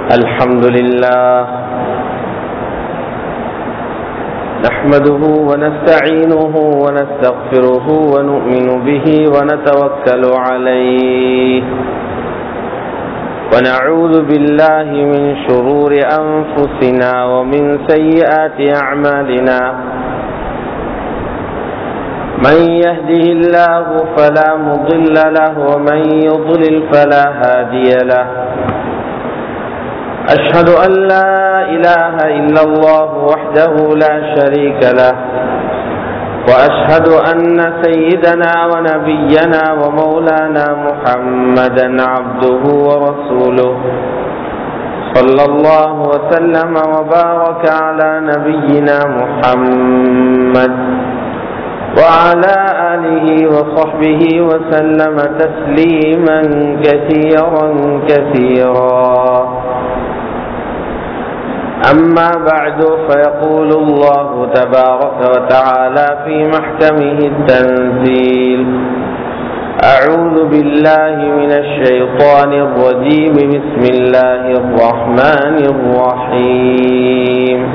الحمد لله نحمده ونستعينه ونستغفره ونؤمن به ونتوكل عليه ونعوذ بالله من شرور أنفسنا ومن سيئات أعمالنا من يهده الله فلا مضل له ومن يضلل فلا هادي له أشهد أن لا إله إلا الله وحده لا شريك له وأشهد أن سيدنا ونبينا ومولانا محمدا عبده ورسوله صلى الله وسلم وبارك على نبينا محمد وعلى آله وصحبه وسلم تسليما كثيرا كثيرا أما بعد فيقول الله تبارك وتعالى في محكمه التنزيل أعوذ بالله من الشيطان الرجيم بسم الله الرحمن الرحيم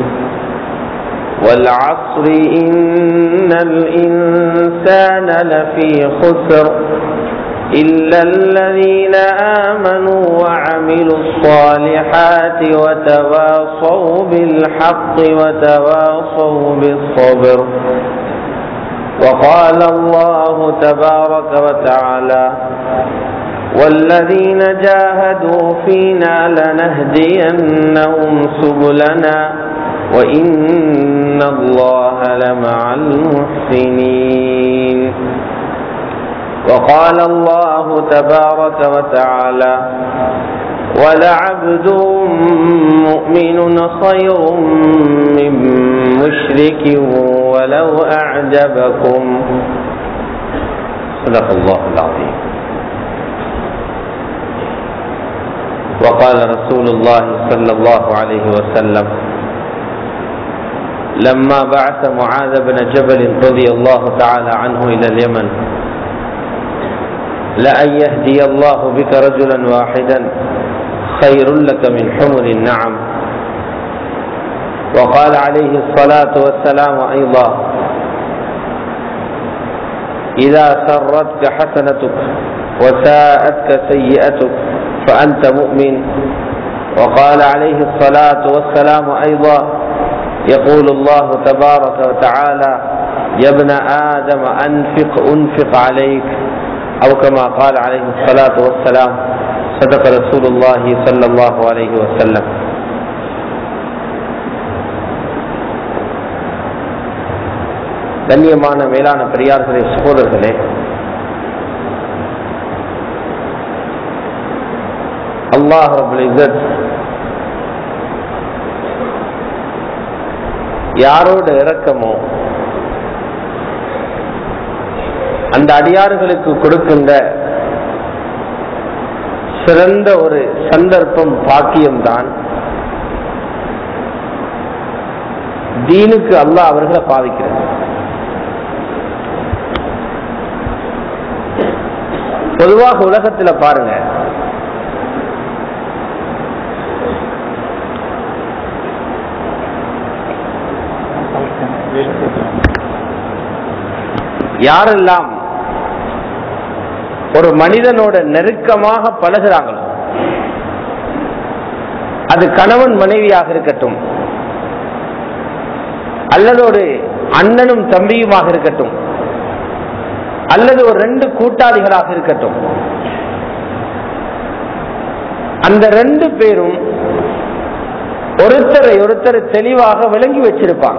والعصر إن الإنسان لفي خسر إلا الذين آمنوا وعملوا الصالحات وتواصوا بالحق وتواصوا بالصبر وقال الله تبارك وتعالى والذين جاهدوا فينا لنهدينهم سبلنا وإن الله لمع المحسنين وقال الله تبارك وتعالى ولعبد مؤمن خير من مشرك ولو أعجبكم صدق الله العظيم وقال رسول الله صلى الله عليه وسلم لما بعث معاذ بن جبل رضي الله تعالى عنه إلى اليمن لأن يهدي الله بك رجلا واحدا خير لك من حمر النعم وقال عليه الصلاة والسلام أيضا إذا سرتك حسنتك وساءتك سيئتك فأنت مؤمن وقال عليه الصلاة والسلام أيضا يقول الله تبارك وتعالى يا ابن آدم أنفق أنفق عليك أو كما قال عليه الصلاة والسلام صدق رسول الله صلى الله عليه وسلم கண்ணியமான மேலான பெரியார்களே சகோதரர்களே அல்லாஹ் ரபுல் இஸ்ஸத் யாரோட இரக்கமோ அந்த அடியாறுகளுக்கு கொடுக்கின்ற சிறந்த ஒரு சந்தர்ப்பம் பாக்கியம்தான் தீனுக்கு அல்லாஹ் அவர்களை பாவிக்கிறது பொதுவாக உலகத்துல பாருங்க யாரெல்லாம் ஒரு மனிதனோட நெருக்கமாக பழகிறாங்களோ அது கணவன் மனைவியாக இருக்கட்டும் அல்லது ஒரு அண்ணனும் தம்பியுமாக இருக்கட்டும் அல்லது ஒரு ரெண்டு கூட்டாளிகளாக இருக்கட்டும் அந்த ரெண்டு பேரும் ஒருத்தரை ஒருத்தர் தெளிவாக விளங்கி வச்சிருப்பாங்க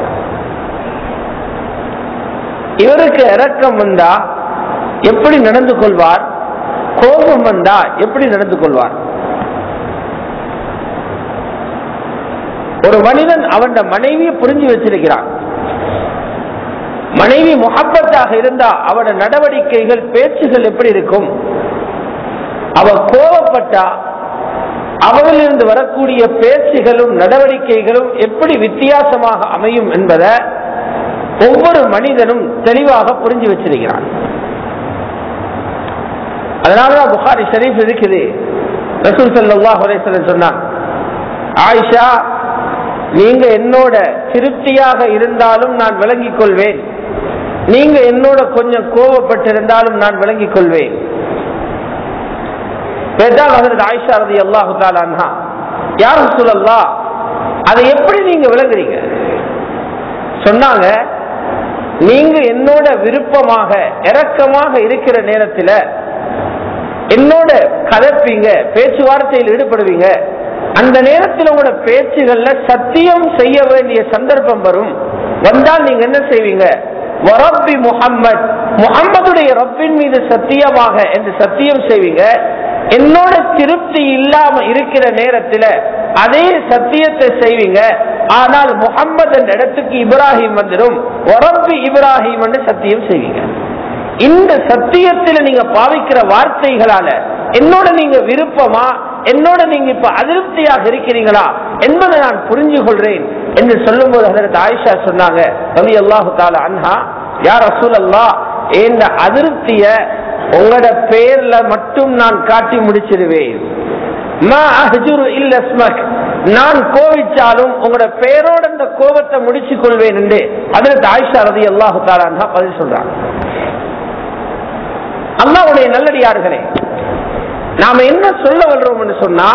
இவருக்கு இறக்கம் வந்தா எப்படி நடந்து கொள்வார் கோபம் வந்தா எப்படி நடந்து கொள்வார் ஒரு மனிதன் அவன் மனைவியை புரிஞ்சு வச்சிருக்கிறான் மனைவி முகப்பத்தாக இருந்தா அவட நடவடிக்கைகள் பேச்சுகள் எப்படி இருக்கும் அவ கோபப்பட்டா அவளிலிருந்து வரக்கூடிய பேச்சுகளும் நடவடிக்கைகளும் எப்படி வித்தியாசமாக அமையும் என்பதை ஒவ்வொரு மனிதனும் தெளிவாக புரிஞ்சு வச்சிருக்கிறான் அதனாலதான் புகாரி ஷரீஃப் இருக்குது ரசூல் ஸல்லல்லாஹு அலைஹி வஸல்லம் சொன்னான் ஆயிஷா நீங்க என்னோட திருப்தியாக இருந்தாலும் நான் விளங்கிக் கொள்வேன் நீங்க என்னோட கொஞ்சம் கோபப்பட்டிருந்தாலும் நான் விளங்கிக் கொள்வேன் ஆயிஷா ரதி அல்லாஹு தாலான்ஹா யார் சொல்லல்லா அதை எப்படி நீங்க விளங்குறீங்க சொன்னாங்க நீங்க என்னோட விருப்பமாக இரக்கமாக இருக்கிற நேரத்தில் என்னோட கதப்பீங்க பேச்சுவார்த்தையில் ஈடுபடுவீங்க அந்த நேரத்தில் உங்களோட பேச்சுகள்ல சத்தியம் செய்ய வேண்டிய சந்தர்ப்பம் வரும் வந்தால் நீங்க என்ன செய்வீங்க வரப்பி முகம்மது முகம்மதுடைய ரப்பின் மீது சத்தியமாக என்று சத்தியம் செய்வீங்க என்னோட திருப்தி இல்லாம இருக்கிற நேரத்தில் அதே சத்தியத்தை செய்வீங்க ஆனால் முகம்மது என்ற இடத்துக்கு இப்ராஹிம் வந்துடும் ஒரப்பி இப்ராஹிம் என்று சத்தியம் செய்வீங்க இந்த சத்தியத்தில் நீங்க பாவிக்கிற வார்த்தைகளால என்னோட நீங்க விருப்பமா என்னோட நீங்க இப்ப அதிருப்தியாக இருக்கிறீங்களா என்பதை நான் புரிஞ்சு கொள்றேன் என்று சொல்லும் போது அதற்கு ஆயிஷா சொன்னாங்க ரவி அல்லாஹு தால அன்ஹா யார் அசூல் அல்லா இந்த அதிருப்திய உங்களோட பெயர்ல மட்டும் நான் காட்டி முடிச்சிருவேன் நான் கோவிச்சாலும் உங்களோட பெயரோட இந்த கோபத்தை முடிச்சு கொள்வேன் என்று அதற்கு ஆயிஷா ரதி அல்லாஹு தாலா பதில் சொல்றாங்க அல்லாவுடைய நல்லடியார்களே நாம என்ன சொல்ல வர்றோம் சொன்னா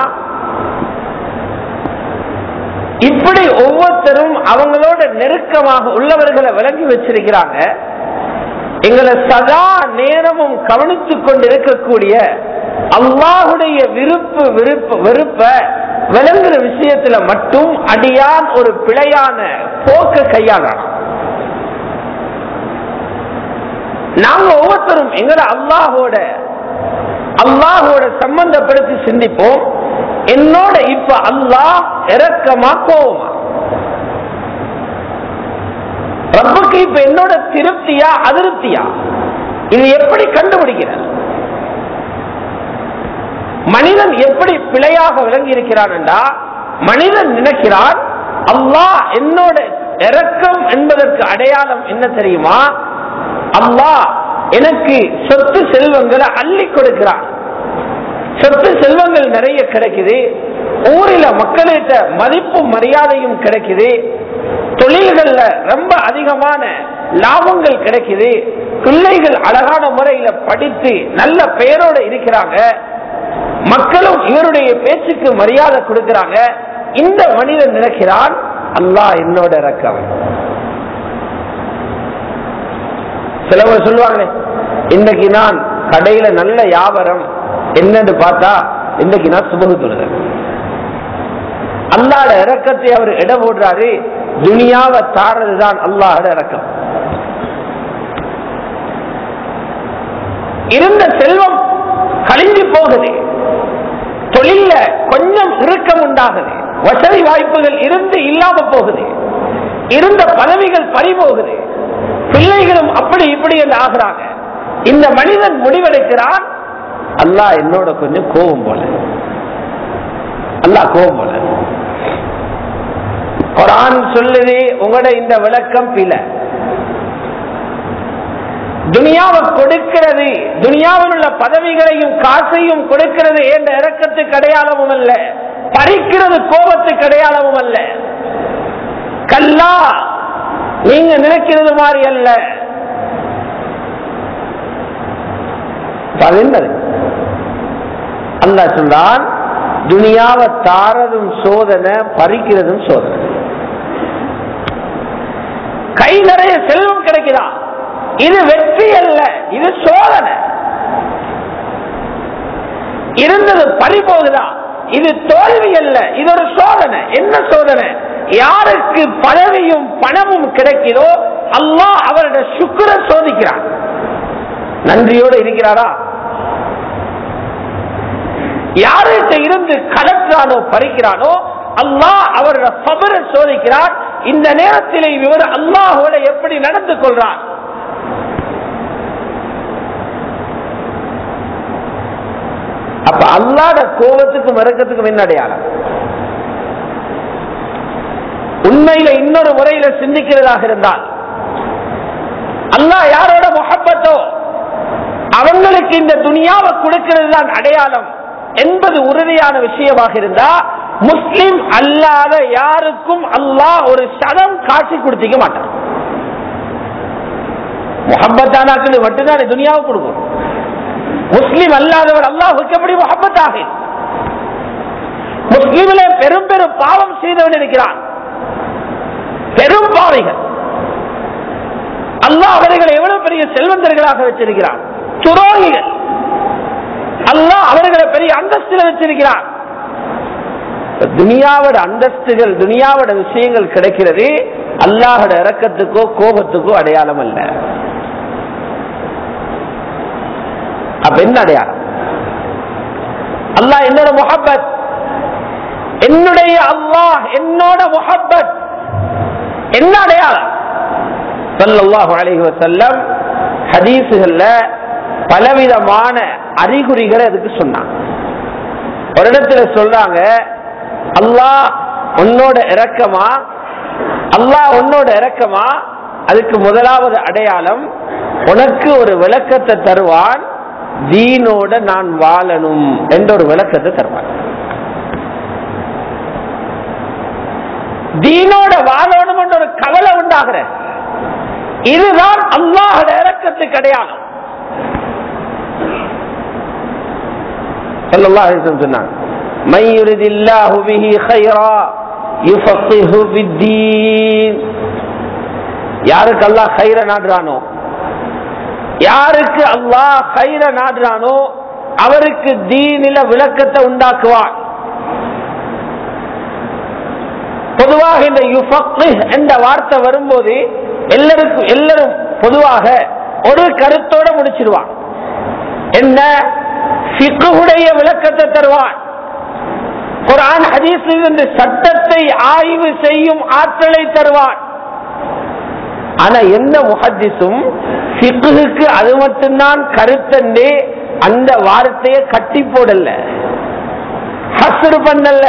இப்படி ஒவ்வொருத்தரும் அவங்களோட நெருக்கமாக உள்ளவர்களை விளங்கி வச்சிருக்கிறாங்க எங்களை சதா நேரமும் கவனித்துக் கொண்டிருக்கக்கூடிய அல்லாஹுடைய விருப்பு விருப்பு வெறுப்ப விளங்குற விஷயத்துல மட்டும் அடியான் ஒரு பிழையான போக்க கையாளலாம் நாங்க ஒவ்வொருத்தரும் எங்களை அல்லாஹோட அல்லாஹோட சம்பந்தப்படுத்தி சிந்திப்போம் என்னோட இப்ப அல்லாஹ் இறக்கமா கோவமா ரப்புக்கு இப்ப என்னோட திருப்தியா அதிருப்தியா இது எப்படி கண்டுபிடிக்கிறார் மனிதன் எப்படி பிழையாக விளங்கி இருக்கிறான் என்றா மனிதன் நினைக்கிறான் அல்லாஹ் என்னோட இறக்கம் என்பதற்கு அடையாளம் என்ன தெரியுமா அல்லாஹ் எனக்கு சொத்து செல்வங்களை அள்ளி கொடுக்கிறான் சொத்து செல்வங்கள் நிறைய கிடைக்குது ஊரில மக்கள்கிட்ட மதிப்பும் மரியாதையும் கிடைக்குது தொழில்கள்ல ரொம்ப அதிகமான லாபங்கள் கிடைக்குது பிள்ளைகள் அழகான முறையில படித்து நல்ல பெயரோட இருக்கிறாங்க மக்களும் இவருடைய பேச்சுக்கு மரியாதை கொடுக்கிறாங்க இந்த மனிதன் நினைக்கிறான் அல்லாஹ் என்னோட இறக்கம் சிலவங்க சொல்லுவாங்களே இன்னைக்கு நான் கடையில நல்ல வியாபாரம் என்னன்னு பார்த்தா இன்னைக்கு நான் சுபகு தொழுகிறேன் அல்லாட இறக்கத்தை அவர் இட போடுறாரு துனியாவை தாரதுதான் அல்லாஹோட இறக்கம் இருந்த செல்வம் கழிஞ்சு போகுது தொழில கொஞ்சம் இறுக்கம் உண்டாகுது வசதி வாய்ப்புகள் இருந்து இல்லாம போகுது இருந்த பதவிகள் பறிபோகுது பிள்ளைகளும் அப்படி இப்படி என்று ஆகிறாங்க இந்த மனிதன் முடிவெடுக்கிறான் அல்லாஹ் என்னோட கொஞ்சம் கோபம் போல அல்லாஹ் கோபம் போல குரான் சொல்லுது உங்களோட இந்த விளக்கம் பில துனியாவை கொடுக்கிறது துனியாவில் உள்ள பதவிகளையும் காசையும் கொடுக்கிறது என்ற இறக்கத்துக்கு அடையாளமும் அல்ல பறிக்கிறது கோபத்துக்கு அடையாளமும் அல்ல கல்லா நீங்க நினைக்கிறது மாதிரி அல்ல அது என்னது அல்லா சொல்றான் துனியாவை தாரதும் சோதனை பறிக்கிறதும் சோதனை கை நிறைய செல்வம் கிடைக்குதா இது வெற்றி அல்ல இது சோதனை இருந்தது பறி போகுதா இது தோல்வி அல்ல இது ஒரு சோதனை என்ன சோதனை யாருக்கு பதவியும் பணமும் கிடைக்கிறோ அல்லாஹ் அவருடைய சுக்கர சோதிக்கிறார் நன்றியோடு இருக்கிறாரா யார்கிட்ட இருந்து கலற்றானோ பறிக்கிறானோ அல்லாஹ் அவருடைய சபர சோதிக்கிறார் இந்த நேரத்தில் இவர் அல்லாஹோட எப்படி நடந்து கொள்றார் அப்ப அல்லாட கோபத்துக்கும் இறக்கத்துக்கும் என்ன அடையாளம் உண்மையில இன்னொரு முறையில சிந்திக்கிறதாக இருந்தால் அல்லாஹ் யாரோட முகப்பத்தோ அவங்களுக்கு இந்த துணியாவை கொடுக்கிறது தான் அடையாளம் என்பது உறுதியான விஷயமாக இருந்தா முஸ்லிம் அல்லாத யாருக்கும் அல்லாஹ் ஒரு சதம் காட்சி கொடுத்திக்க மாட்டான் முகப்பத்தானாக்கு மட்டும்தான் துனியாவுக்கு கொடுக்கும் முஸ்லிம் அல்லாதவர் அல்லாஹுக்கு எப்படி முகப்பத்தாக முஸ்லிமிலே பெரும் பெரும் பாவம் செய்தவன் இருக்கிறான் பெரும் பாவைகள் அல்லாஹ் அவர்களை எவ்வளவு பெரிய செல்வந்தர்களாக வச்சிருக்கிறான் துரோகிகள் அல்லாஹ் அவர்களை பெரிய அந்தஸ்தில் வச்சிருக்கிறான் துனியாவோட அந்தஸ்துகள் துனியாவோட விஷயங்கள் கிடைக்கிறது அல்லாஹோட இறக்கத்துக்கோ கோபத்துக்கோ அடையாளம் அல்ல அப்ப என்ன அடையாளம் அல்லாஹ் என்னோட முகப்பத் என்னுடைய அல்லாஹ் என்னோட முகப்பத் என்ன அடையாளம் சல்லல்லாஹு அலைஹி வஸல்லம் ஹதீஸுகள்ல பலவிதமான அறிகுறிகளை அதுக்கு சொன்னாங்க ஒரு இடத்துல சொல்றாங்க அல்லாஹ் உன்னோட இறக்கமா அல்லாஹ் உன்னோட இறக்கமா அதுக்கு முதலாவது அடையாளம் உனக்கு ஒரு விளக்கத்தை தருவான் தீனோட நான் வாழணும் என்ற ஒரு விளக்கத்தை தருவான் தீனோட வாழணும் என்ற ஒரு கவலை உண்டாகிற இதுதான் அல்லாஹோட இறக்கத்துக்கு அடையாளம் ஸல்லல்லாஹு அலைஹி வஸல்லம் சொன்னாங்க من يرد الله به خيرا يفقهه في الدين யாருக்கு அல்லாஹ் خير நாடுறானோ யாருக்கு அல்லாஹ் خير நாடுறானோ அவருக்கு தீனில விளக்கத்தை உண்டாக்குவான் பொதுவாக இந்த யுஃபக்ஹ் என்ற வார்த்தை வரும்போது எல்லாருக்கும் எல்லாரும் பொதுவாக ஒரு கருத்தோட முடிச்சிருவான் என்ன ஃபிக்ஹுடைய விளக்கத்தை தருவான் குரான் ஹதீஸில் இருந்து சட்டத்தை ஆய்வு செய்யும் ஆற்றலை தருவான் ஆனா எந்த முஹத்திஸும் ஃபிக்ஹுக்கு அது மட்டும்தான் கருத்தண்டே அந்த வார்த்தையை கட்டி போடல ஹஸ்ரு பண்ணல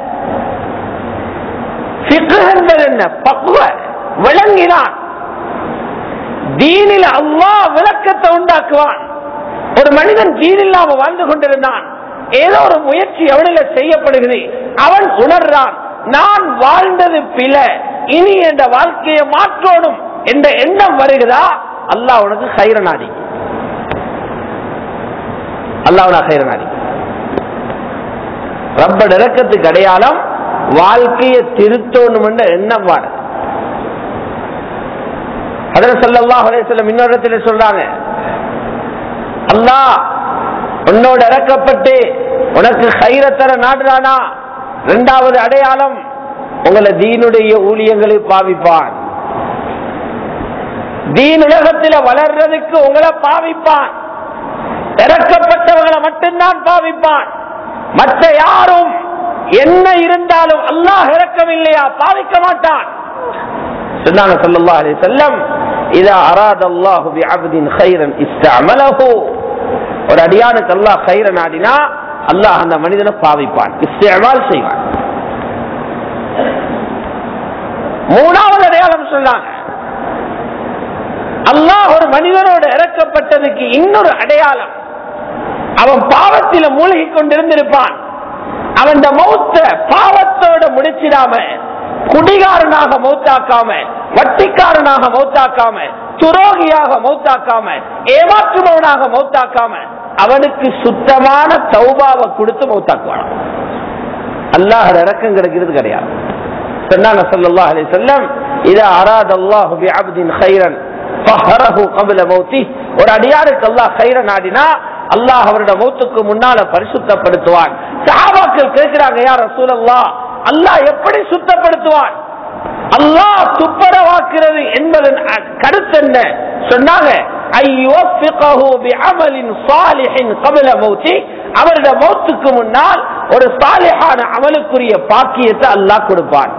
ஃபிக்ஹ் என்பது என்ன பக்குவ விளங்கினான் தீனில் அல்லாஹ் விளக்கத்தை உண்டாக்குவான் ஒரு மனிதன் தீன் இல்லாம வாழ்ந்து கொண்டிருந்தான் ஏதோ ஒரு முயற்சி எவனில செய்யப்படுகிறது அவன் உணர்றான் நான் வாழ்ந்தது பில இனி என்ற வாழ்க்கையை மாற்றணும் என்ற எண்ணம் வருகிறதா அல்லாஹ் உனக்கு கயிற நாடி அல்லாஹ் கயிற நாடி ரப்ப இறக்கத்துக்கு அடையாளம் வாழ்க்கையை திருத்தணும் என்ற எண்ணம் வாட அதில் சொல்லலாம் இன்னொரு இடத்துல சொல்றாங்க அல்லாஹ் உன்னோட இறக்கப்பட்டு உனக்கு கயிறத்தர நாடுறானா இரண்டாவது அடையாளம் உங்களை தீனுடைய ஊழியங்களை பாவிப்பான் தீன் உலகத்தில் வளர்றதுக்கு உங்களை பாவிப்பான் இறக்கப்பட்டவர்களை மட்டும்தான் பாவிப்பான் மற்ற யாரும் என்ன இருந்தாலும் அல்லாஹ் இறக்கவில்லையா பாவிக்க மாட்டான் சொன்னாங்க ஸல்லல்லாஹு அலைஹி வஸல்லம் இதா அராத அல்லாஹு பிஅப்தின் கைரன் இஸ்தஅமலஹு ஒரு அடியானுக்கு அல்லாஹ் கைர நாடினா அல்லாஹ் அந்த மனிதனை பாவிப்பான் இஸ்தேவால் செய்வான் மூணாவது அடையாளம் சொன்னாங்க அல்லாஹ் ஒரு மனிதனோடு இறக்கப்பட்டதுக்கு இன்னொரு அடையாளம் அவன் பாவத்தில மூழ்கி கொண்டிருந்திருப்பான் அவன் இந்த மௌத்த பாவத்தோட முடிச்சிடாம குடிகாரனாக மௌத்தாக்காம வட்டிக்காரனாக மௌத்தாக்காம துரோகியாக மௌத்தாக்காம ஏமாற்றுபவனாக மௌத்தாக்காம அவனுக்கு சுத்தமான தௌபாவை கொடுத்து மௌத்தாக்குவான் அல்லாஹ் இறக்கம் கிடைக்கிறது கிடையாது சொன்னாங்க ஸல்லல்லாஹு அலைஹி வஸல்லம் இதா அராத அல்லாஹு பிஅப்தின் கைரன் ஃபஹரஹு قبل மௌத்தி ஒரு அடியாருக்கு அல்லாஹ் கைர நாடினா அல்லாஹ் அவருடைய மௌத்துக்கு முன்னால பரிசுத்தப்படுத்துவான் சஹாபாக்கள் கேட்கிறாங்க யார் ரசூலல்லாஹ் அல்லாஹ் எப்படி சுத்தப்படுத்துவான் அல்லாஹ் துப்பரவாக்குறது என்பதன் கருத்து என்ன சொன்னாங்க அவருடைய மௌத்துக்கு முன்னால் ஒரு சாலிஹான அமலுக்குரிய பாக்கியத்தை அல்லாஹ் கொடுப்பான்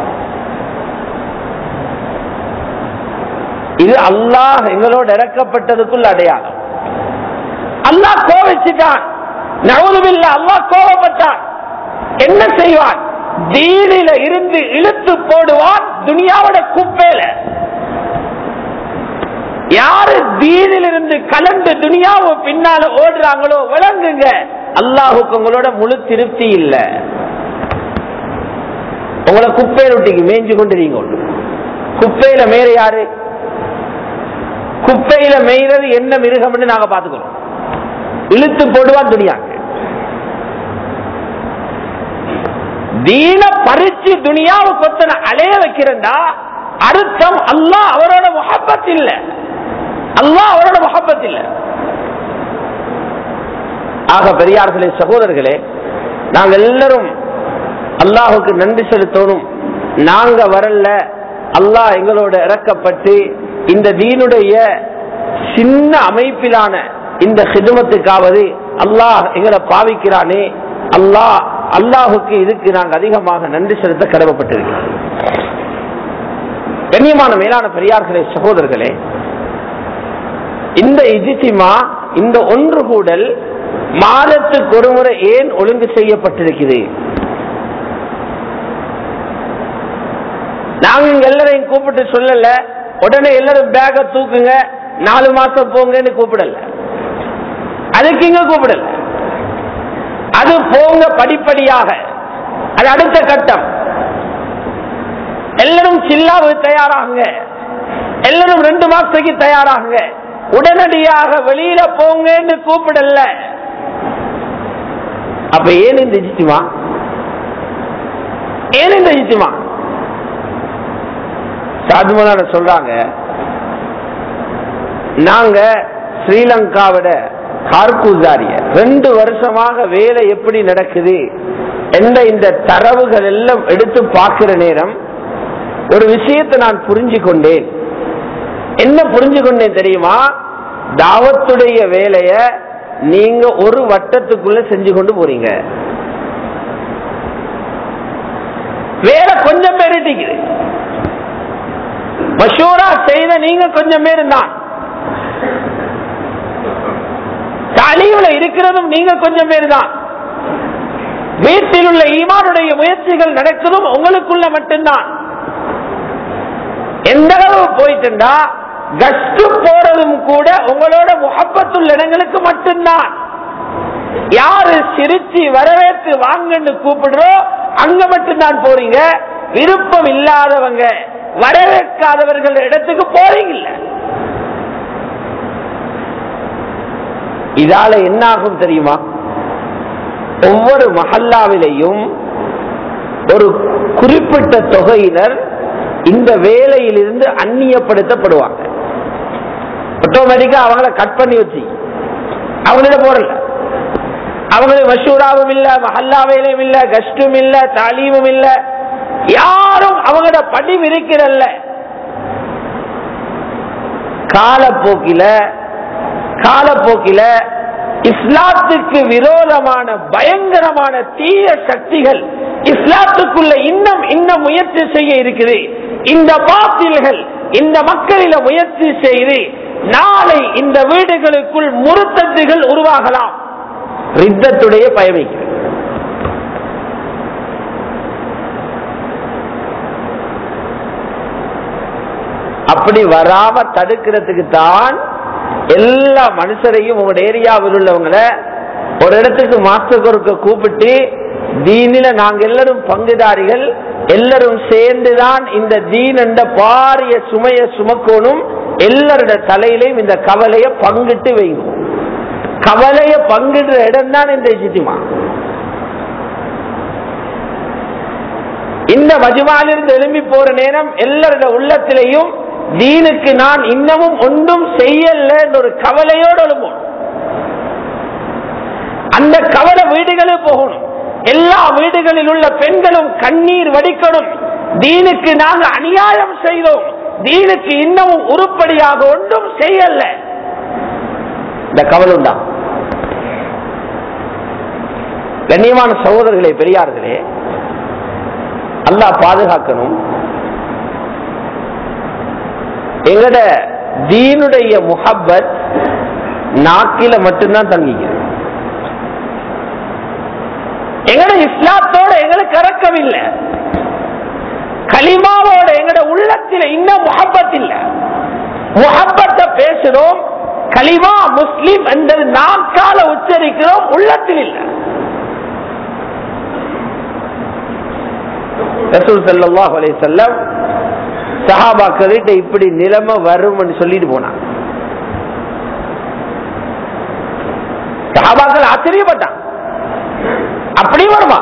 இது அல்லாஹ் எங்களோட இறக்கப்பட்டதுக்குள்ள அடையாளம் அல்லாஹ் கோவிச்சுட்டான் நவதுபில்ல அல்லாஹ் கோவப்பட்டான் என்ன செய்வான் தீனில இருந்து இழுத்து போடுவான் துனியாவோட குப்பையில யாரு தீனில் இருந்து கலந்து துனியாவை பின்னால ஓடுறாங்களோ விளங்குங்க அல்லாஹுக்கு உங்களோட முழு திருப்தி இல்ல உங்களை குப்பையில விட்டிக்கு மேய்ஞ்சு கொண்டு குப்பையில மேற யாரு குப்பையில மேய்றது என்ன மிருகம்னு நாங்க பாத்துக்கிறோம் இழுத்து போடுவான் துணியாங்க தீன பறிச்சு துணியாவை கொத்தன அலைய வைக்கிறண்டா அர்த்தம் அல்லாஹ் அவரோட முகப்பத் இல்ல அல்லாஹ் அவரோட முகப்பத் இல்ல ஆக பெரியார்களே சகோதரர்களே நாங்க எல்லாரும் அல்லாஹுக்கு நன்றி செலுத்தணும் நாங்க வரல அல்லாஹ் எங்களோட இறக்கப்பட்டு இந்த தீனுடைய சின்ன அமைப்பிலான இந்த ஹிதுமத்துக்காவது அல்லாஹ் எங்களை பாவிக்கிறானே அல்லாஹ் அல்லாஹுக்கு இதுக்கு நாங்க அதிகமாக நன்றி செலுத்த கடமைப்பட்டிருக்கிறோம் கண்ணியமான மேலான பெரியார்களே சகோதரர்களே இந்த இஜித்திமா இந்த ஒன்று கூடல் மாதத்துக்கு ஒரு முறை ஏன் ஒழுங்கு செய்யப்பட்டிருக்கிறது நாங்க இங்க எல்லாரையும் கூப்பிட்டு சொல்லல உடனே எல்லாரும் பேக தூக்குங்க நாலு மாசம் போங்கன்னு கூப்பிடல அதுக்கு இங்க கூப்பிடல அது போங்க படிப்படியாக அது அடுத்த கட்டம் எல்லாரும் சில்லாவு தயாராகுங்க எல்லாரும் ரெண்டு மாசத்துக்கு தயாராகுங்க உடனடியாக வெளியில போங்கன்னு கூப்பிடல அப்ப ஏன் இந்த இஜித்திமா ஏன் இந்த இஜித்திமா சாதுமலான சொல்றாங்க நாங்க ஸ்ரீலங்காவிட கார்குசாரிய ரெண்டு வருஷமாக வேலை எப்படி நடக்குது என்ற இந்த தரவுகள் எல்லாம் எடுத்து பார்க்கிற நேரம் ஒரு விஷயத்தை நான் புரிஞ்சு கொண்டேன் என்ன புரிஞ்சு கொண்டேன் தெரியுமா தாவத்துடைய வேலைய நீங்க ஒரு வட்டத்துக்குள்ள செஞ்சு கொண்டு போறீங்க வேலை கொஞ்சம் பேர் இருக்குது மஷூரா செய்த நீங்க கொஞ்சம் பேர் தான் தாலீவுல இருக்கிறதும் நீங்க கொஞ்சம் பேர் தான் வீட்டில் உள்ள ஈமானுடைய முயற்சிகள் நடக்கிறதும் உங்களுக்குள்ள மட்டும்தான் எந்த அளவு போயிட்டுண்டா கஸ்ட் போறதும் கூட உங்களோட முகப்பத்துள்ள இடங்களுக்கு மட்டும்தான் யாரு சிரிச்சு வரவேற்று வாங்கன்னு கூப்பிடுறோம் அங்க மட்டும்தான் போறீங்க விருப்பம் இல்லாதவங்க வரவேற்காதவர்கள் இடத்துக்கு போறீங்க இதால என்ன ஆகும் தெரியுமா ஒவ்வொரு மஹல்லாவிலையும் ஒரு குறிப்பிட்ட தொகையினர் இந்த வேலையிலிருந்து அந்நியப்படுத்தப்படுவாங்க ஆட்டோமேட்டிக்கா அவங்கள கட் பண்ணி வச்சு அவங்கள போறல அவங்களுக்கு மஷூராவும் இல்ல மஹல்லா வேலையும் இல்ல கஷ்டும் இல்ல தாலீமும் இல்ல யாரும் அவங்களோட படிவு இருக்கிறல்ல காலப்போக்கில காலப்போக்கில இஸ்லாத்துக்கு விரோதமான பயங்கரமான தீய சக்திகள் இஸ்லாத்துக்குள்ள இன்னும் இன்னும் முயற்சி செய்ய இருக்குது இந்த பாத்தில்கள் இந்த மக்களில முயற்சி செய்து நாளை இந்த வீடுகளுக்குள் முருத்தத்துகள் உருவாகலாம் ரித்தத்துடைய பயமிக்கு அப்படி வராம தடுக்கிறதுக்கு தான் எல்லா மனுஷரையும் உங்களோட ஏரியாவில் உள்ளவங்களை ஒரு இடத்துக்கு மாஸ்டர் ஒருக்க கூப்பிட்டு தீனில நாங்க எல்லாரும் பங்குதாரிகள் எல்லாரும் சேர்ந்துதான் இந்த தீன் என்ற பாரிய சுமைய சுமக்கணும் எல்லாரோட தலையிலையும் இந்த கவலைய பங்கிட்டு வைக்கும் கவலைய பங்கிடுற இடம் தான் இந்த இஜித்திமா இந்த மஜுமாலிருந்து எழும்பி போற நேரம் எல்லாரோட உள்ளத்திலையும் தீனுக்கு நான் இன்னமும் ஒன்றும் செய்யல ஒரு கவலையோடு எழும்போம் அந்த கவலை வீடுகளுக்கு போகணும் எல்லா வீடுகளில் உள்ள பெண்களும் கண்ணீர் வடிக்கணும் தீனுக்கு நாங்க அநியாயம் செய்தோம் தீனுக்கு இன்னமும் உருப்படியாக ஒன்றும் செய்யல இந்த கவலை உண்டா கண்ணியமான சகோதரர்களே பெரியார்களே அல்லாஹ் பாதுகாக்கணும் எங்கட தீனுடைய முஹப்பத் நாக்கில மட்டும்தான் தங்கிக்கிறது எங்கட இஸ்லாத்தோட எங்களுக்கு இறக்கம் இல்லை கலிமாவோட எங்கட உள்ளத்தில் இன்னும் முகப்பத் இல்ல முகப்பத்தை பேசுறோம் கலிமா முஸ்லிம் என்றது நாக்கால உச்சரிக்கிறோம் உள்ளத்தில் இல்லை ரசூல் ஸல்லல்லாஹு அலைஹி வஸல்லம் சஹாபாக்கிட்ட இப்படி நிலைமை வரும்னு சொல்லிட்டு போனாங்க சஹாபாக்கள் ஆச்சரியப்பட்டான் அப்படி வருமா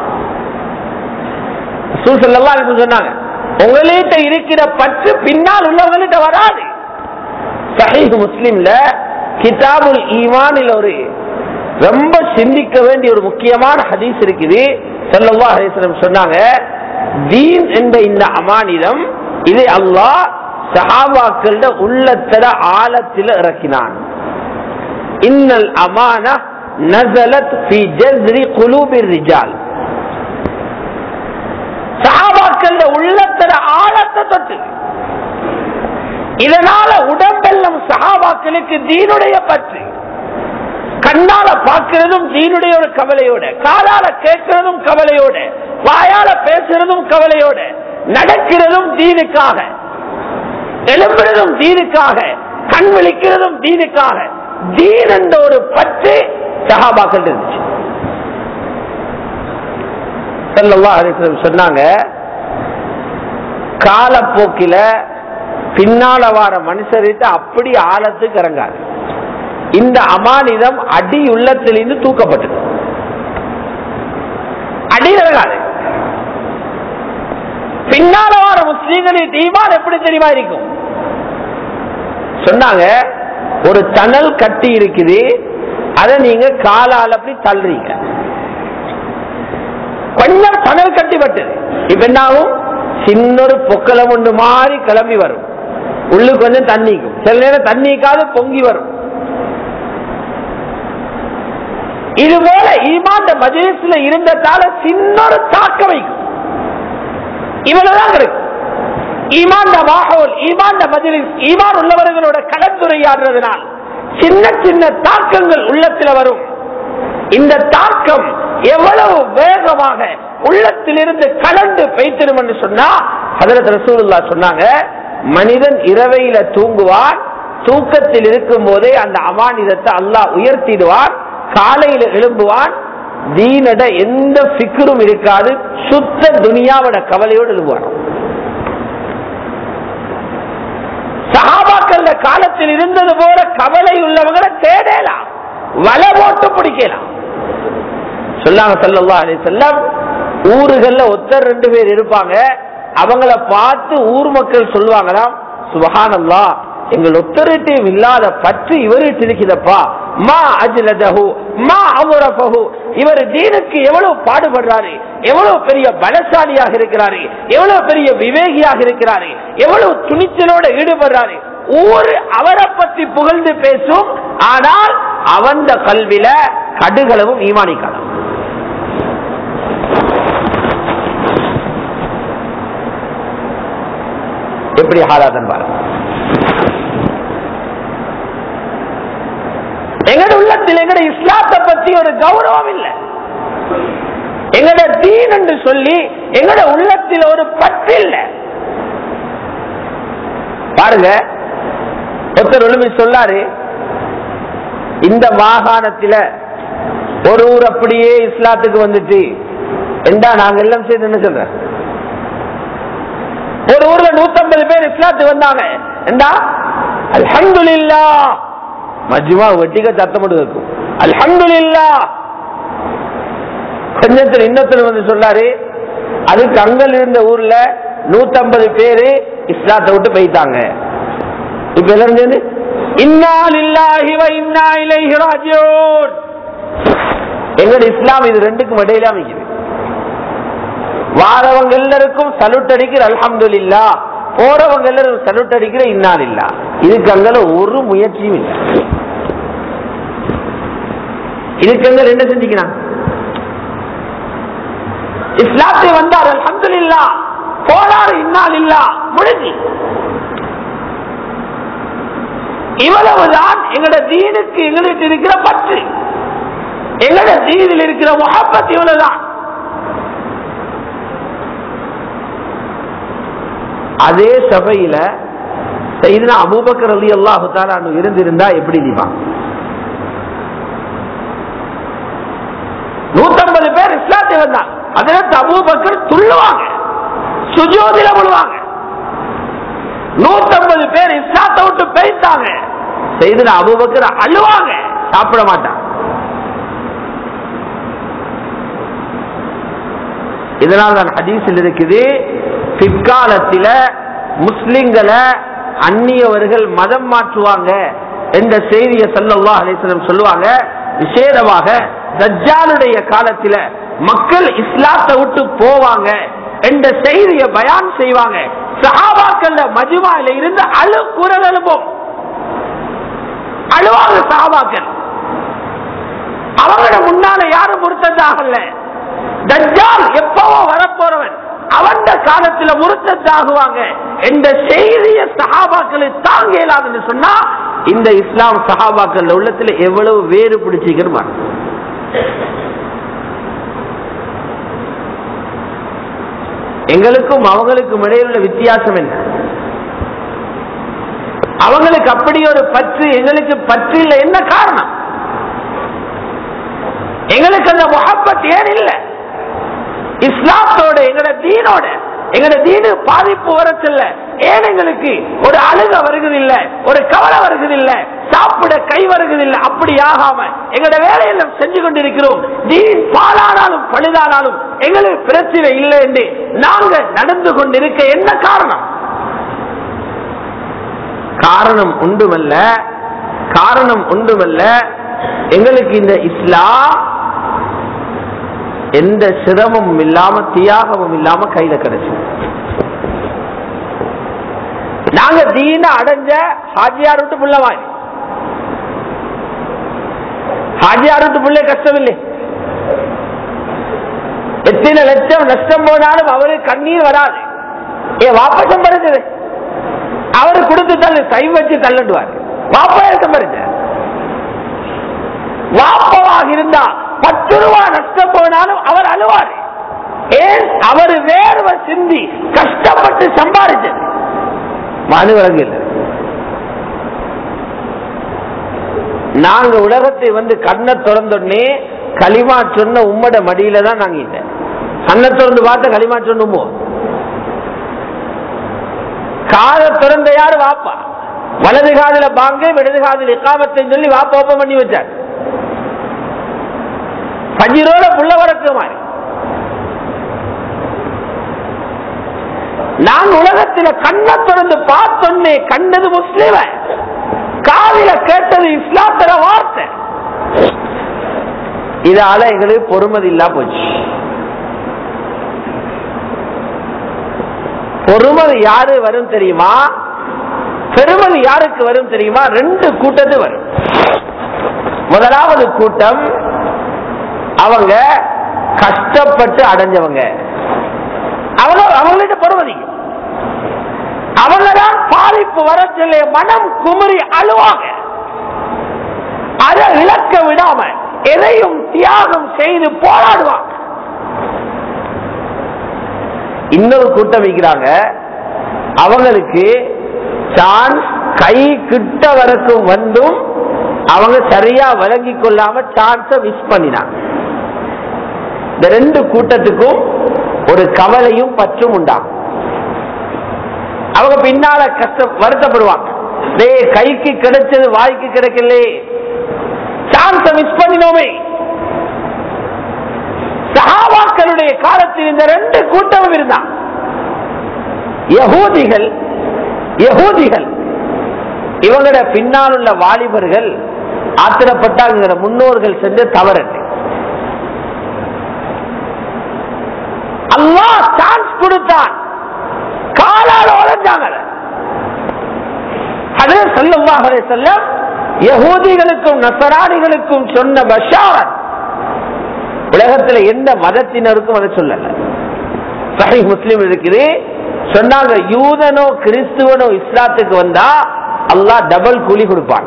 ரசூல் ஸல்லல்லாஹு அலைஹி வஸல்லம் சொன்னாங்க உங்கள்கிட்ட இருக்கிற பற்று பின்னால் உள்ளவங்கள்ட்ட வராது சஹீஹ் முஸ்லிம்ல கிதாபுல் ஈமானில் ஒரு ரொம்ப சிந்திக்க வேண்டிய ஒரு முக்கியமான ஹதீஸ் இருக்குது ஸல்லல்லாஹு அலைஹி வஸல்லம் சொன்னாங்க தீன் என்ற இந்த அமானிதம் இது அல்லாஹ் சஹாபாக்கள உள்ளத்தட ஆழத்தில் இறக்கினான் இன்னல் அமான நசலத் ஃபி ஜஸ்ரி குலூபிர் ரிஜால் சஹாபாக்கள உள்ளத்தட ஆழத்தை தொட்டு இதனால உடம்பெல்லாம் சஹாபாக்களுக்கு தீனுடைய பற்று கண்ணால பார்க்கிறதும் தீனுடைய ஒரு கவலையோட காலால கேட்கிறதும் கவலையோட வாயால பேசுறதும் கவலையோட நடக்கிறதும் தீனுக்காக எழுப்புறதும் தீனுக்காக கண் விழிக்கிறதும் தீனுக்காக தீன் என்ற ஒரு பற்று சஹாபாக்கள் இருந்துச்சு ஸல்லல்லாஹு அலைஹி வஸல்லம் சொன்னாங்க காலப்போக்கில பின்னால வார மனுஷர்கிட்ட அப்படி ஆழத்துக்கு இறங்காது இந்த அமானிதம் அடி உள்ளத்திலிருந்து தூக்கப்பட்டது அடி இறங்காது பின்னால வார முஸ்லீம்களின் ஈமான் எப்படி தெரியுமா இருக்கும் சொன்னாங்க ஒரு தணல் கட்டி இருக்குது அதை நீங்க காலால் அப்படி தள்ளுறீங்க கொஞ்சம் தணல் கட்டி பட்டது இப்ப என்னாகும் சின்ன ஒரு பொக்கலம் ஒன்று மாறி கிளம்பி வரும் உள்ளுக்கு கொஞ்சம் தண்ணிக்கும் சில நேரம் தண்ணிக்காது பொங்கி வரும் இது போல ஈமான் மஜிலிஸ்ல இருந்ததால சின்ன ஒரு தாக்க வைக்கும் இவ்வளவுதான் கிடைக்கும் ஈமான் மாஹோல் ஈமான் மஜிலிஸ் ஈமான் உள்ளவர்களோட கலந்துரையாடுறதுனால் சின்ன சின்ன தாக்கங்கள் உள்ளத்தில் வரும் இந்த தாக்கம் எவ்வளவு வேகமாக உள்ளத்திலிருந்து கலந்து பெய்த்திடும் என்று சொன்னா ஹதரத் ரசூலுல்லா சொன்னாங்க மனிதன் இரவையில தூங்குவான் தூக்கத்தில் இருக்கும் போதே அந்த அமானிதத்தை அல்லாஹ் உயர்த்திடுவான் காலையில எழும்புவான் தீனட எந்த சிக்கரும் இருக்காது சுத்த துனியாவோட கவலையோடு எழும்புவான் சகாபாக்கள் காலத்தில் இருந்தது போல கவலை உள்ளவங்களை தேடலாம் வலை போட்டு பிடிக்கலாம் சொல்லாங்க சல்லல்லா அலி செல்லம் ஊருகள்ல ஒத்தர் ரெண்டு பேர் இருப்பாங்க அவங்கள பார்த்து ஊர் மக்கள் சொல்லுவாங்களாம் சுபஹானல்லா எங்கள் ஒத்தரிட்டையும் இல்லாத பற்று இவர்கிட்ட இருக்குதப்பா மா அஜ்லதஹு மா அமுரஃபஹு இவர் தீனுக்கு எவ்வளவு பாடுபடுறாரு எவ்வளவு பெரிய பலசாலியாக இருக்கிறாரு எவ்வளவு பெரிய விவேகியாக இருக்கிறாரு எவ்வளவு துணிச்சலோட ஈடுபடுறாரு ஊர் அவரை பற்றி புகழ்ந்து பேசும் ஆனால் அவந்த கல்வில கடுகளவும் ஈமானிக்கலாம் எப்படி ஹாலாதன் பாருங்க எங்கட உள்ளத்தில் எங்கட இஸ்லாத்தை பத்தி ஒரு கௌரவம் இல்லை எங்கட தீன் என்று சொல்லி எங்கட உள்ளத்தில் ஒரு பற்று இல்லை பாருங்க ஒருத்தர் ஒழுமை சொல்லாரு இந்த மாகாணத்தில ஒரு ஊர் அப்படியே இஸ்லாத்துக்கு வந்துட்டு என்றா நாங்க எல்லாம் சேர்ந்து என்ன சொல்றேன் ஒரு ஊர்ல நூத்தம்பது பேர் இஸ்லாத்துக்கு வந்தாங்க என்றா அல்ஹம்துலில்லா மஜ்மா வெட்டிக்க சத்தப்பட்டு இருக்கும் அல்ஹம்துலில்லா கொஞ்சத்தில் இன்னொருத்தர் வந்து சொன்னாரு அதுக்கு அங்கல் இருந்த ஊர்ல நூத்தம்பது பேரு இஸ்லாத்தை விட்டு போயிட்டாங்க இப்ப எல்லாரும் சேர்ந்து இன்னா லில்லாஹி வ இன்னா இலைஹி ராஜிஊன் எங்கட இஸ்லாம் இது ரெண்டுக்கும் இடையில அமைக்குது வாரவங்க எல்லாருக்கும் சலுட் அடிக்கிற அல்ஹம்துலில்லா போறவங்க எல்லாரும் சலுட் அடிக்கிற இன்னால் இல்லா இதுக்கு அங்கல ஒரு முயற்சியும் இல்லை இதுக்கு அங்க என்ன செஞ்சுக்கிறான் இஸ்லாத்தை வந்தார் அல்ஹம்துலில்லா போனார் இன்னால் இல்லா முடிஞ்சு இவ்வளவுதான் எங்கட தீனுக்கு எங்களுக்கு இருக்கிற பற்று எங்கட தீனில் இருக்கிற முகப்பத் இவ்வளவுதான் அதே சபையில செய்தினா அபூபக்கர் அலி அல்லாஹு தாலா இருந்திருந்தா எப்படி நீப்பான் நூத்தம்பது பேர் இஸ்லாத்தை வந்தான் அதற்கு அபூபக்கர் துள்ளுவாங்க சுஜோதில விழுவாங்க நூத்தம்பது பேர் இஸ்லாத்தை விட்டு பேசிட்டாங்க செய்து அபுபக்கர் அழுவாங்க சாப்பிட மாட்டாங்க இதனால் தான் ஹதீஸில் இருக்குது பிற்காலத்தில முஸ்லிம்களை அந்நியவர்கள் மதம் மாற்றுவாங்க என்ற செய்தியை சல்லல்லாஹு அலைஹி வஸல்லம் சொல்லுவாங்க விசேடமாக தஜ்ஜாலுடைய காலத்தில மக்கள் இஸ்லாத்தை விட்டு போவாங்க என்ற செய்தியை பயான் செய்வாங்க சஹாபாக்கள் மஜ்மாயில இருந்து அழு குரல் எழுப்போம் அழுவாங்க சஹாபாக்கள் அவங்களோட முன்னால யாரும் முறுத்ததாகல தஜ்ஜால் எப்பவோ வரப்போறவன் அவன் காலத்துல முறுத்ததாகுவாங்க என்ற செய்திய சஹாபாக்களை தாங்க இயலாதுன்னு சொன்னா இந்த இஸ்லாம் சஹாபாக்கள் உள்ளத்துல எவ்வளவு வேறு பிடிச்சிக்கணும் எங்களுக்கும் அவங்களுக்கும் இடையில் உள்ள வித்தியாசம் என்ன அவங்களுக்கு அப்படி ஒரு பற்று எங்களுக்கு பற்று இல்லை என்ன காரணம் எங்களுக்கு அந்த முகப்பத் ஏன் இல்லை இஸ்லாத்தோட எங்கட தீனோட எங்கட தீனு பாதிப்பு வரத்தில்ல ஏன் எங்களுக்கு ஒரு அழுக வருகிறதில்ல ஒரு கவலை வருகிறதில்ல சாப்பிட கை வருகிறதில்ல அப்படி ஆகாம எங்கட வேலையில செஞ்சு கொண்டிருக்கிறோம் தீன் பாலானாலும் பழுதானாலும் எங்களுக்கு பிரச்சனை இல்லை என்று நாங்க நடந்து கொண்டிருக்க என்ன காரணம் காரணம் உண்டுமல்ல காரணம் உண்டுமல்ல எங்களுக்கு இந்த இஸ்லாம் எந்த சிரமமும் இல்லாம தியாகமும் இல்லாம கையில கிடைச்சு நாங்க தீன அடைஞ்ச ஹாஜியார் விட்டு புள்ள வாங்கி ஹாஜியார் விட்டு புள்ளே கஷ்டம் இல்லை எத்தனை லட்சம் நஷ்டம் போனாலும் அவருக்கு கண்ணீர் வராது ஏன் வாப்பா சம்பாதிச்சது அவரு கொடுத்து தள்ளு கை வச்சு தள்ளிடுவார் வாப்பா சம்பாதிச்ச வாப்பவாக இருந்தா பத்து ரூபா நஷ்டம் போனாலும் அவர் அழுவார் ஏன் அவர் வேர்வை சிந்தி கஷ்டப்பட்டு சம்பாதிச்சது மனு வழங்கில் நாங்க உலகத்தை வந்து கண்ணை திறந்தோடனே களிமா சொன்ன உம்மட மடியில தான் நாங்க இல்லை கண்ணை திறந்து பார்த்த களிமா சொன்னுமோ காத திறந்த யாரு வாப்பா வலது காதுல பாங்க இடது காதில் இக்காமத்தை சொல்லி வாப்பா ஓப்பன் பண்ணி வச்சார் பஜிரோட புள்ள வரக்கு மாதிரி நான் உலகத்துல கண்ணை திறந்து பார்த்தோன்னே கண்டது முஸ்லிம காதில கேட்டது இஸ்லாத்திர வார்த்தை இதால எங்களுக்கு பொறுமதி இல்லா போச்சு பொறுமதி யாரு வரும் தெரியுமா பெருமதி யாருக்கு வரும் தெரியுமா ரெண்டு கூட்டத்து வரும் முதலாவது கூட்டம் அவங்க கஷ்டப்பட்டு அடைஞ்சவங்க அவங்க அவங்கள்ட்ட பொறுமதி அவங்க தான் பாதிப்பு வர சொல்ல மனம் குமரி அழுவாங்க அதை இழக்க விடாம எதையும் தியாகம் செய்து போராடுவாங்க இன்னொரு கூட்டம் வைக்கிறாங்க அவங்களுக்கு சான்ஸ் கை கிட்ட வரைக்கும் வந்தும் அவங்க சரியா வழங்கி கொள்ளாம சான்ஸ மிஸ் பண்ணினாங்க இந்த ரெண்டு கூட்டத்துக்கும் ஒரு கவலையும் பற்றும் உண்டாகும் அவங்க பின்னால கஷ்ட வருத்தப்படுவாங்க டேய் கைக்கு கிடைச்சது வாய்க்கு கிடைக்கல சான்ஸ மிஸ் பண்ணினோமே சஹாபாக்களுடைய காலத்தில் இந்த ரெண்டு கூட்டமும் இருந்தான் யகூதிகள் யகூதிகள் இவங்களோட பின்னால் உள்ள வாலிபர்கள் ஆத்திரப்பட்டாங்கிற முன்னோர்கள் செஞ்ச தவறு அல்லா சான்ஸ் கொடுத்தான் காலால உழைஞ்சாங்க அது செல்லுவாக செல்லம் யகூதிகளுக்கும் நசராணிகளுக்கும் சொன்ன பஷாரத் உலகத்துல எந்த மதத்தினருக்கும் அதை சொல்லல சஹி முஸ்லீம் இருக்குது சொன்னாங்க யூதனோ கிறிஸ்துவனோ இஸ்லாத்துக்கு வந்தா அல்லாஹ் டபுள் கூலி கொடுப்பான்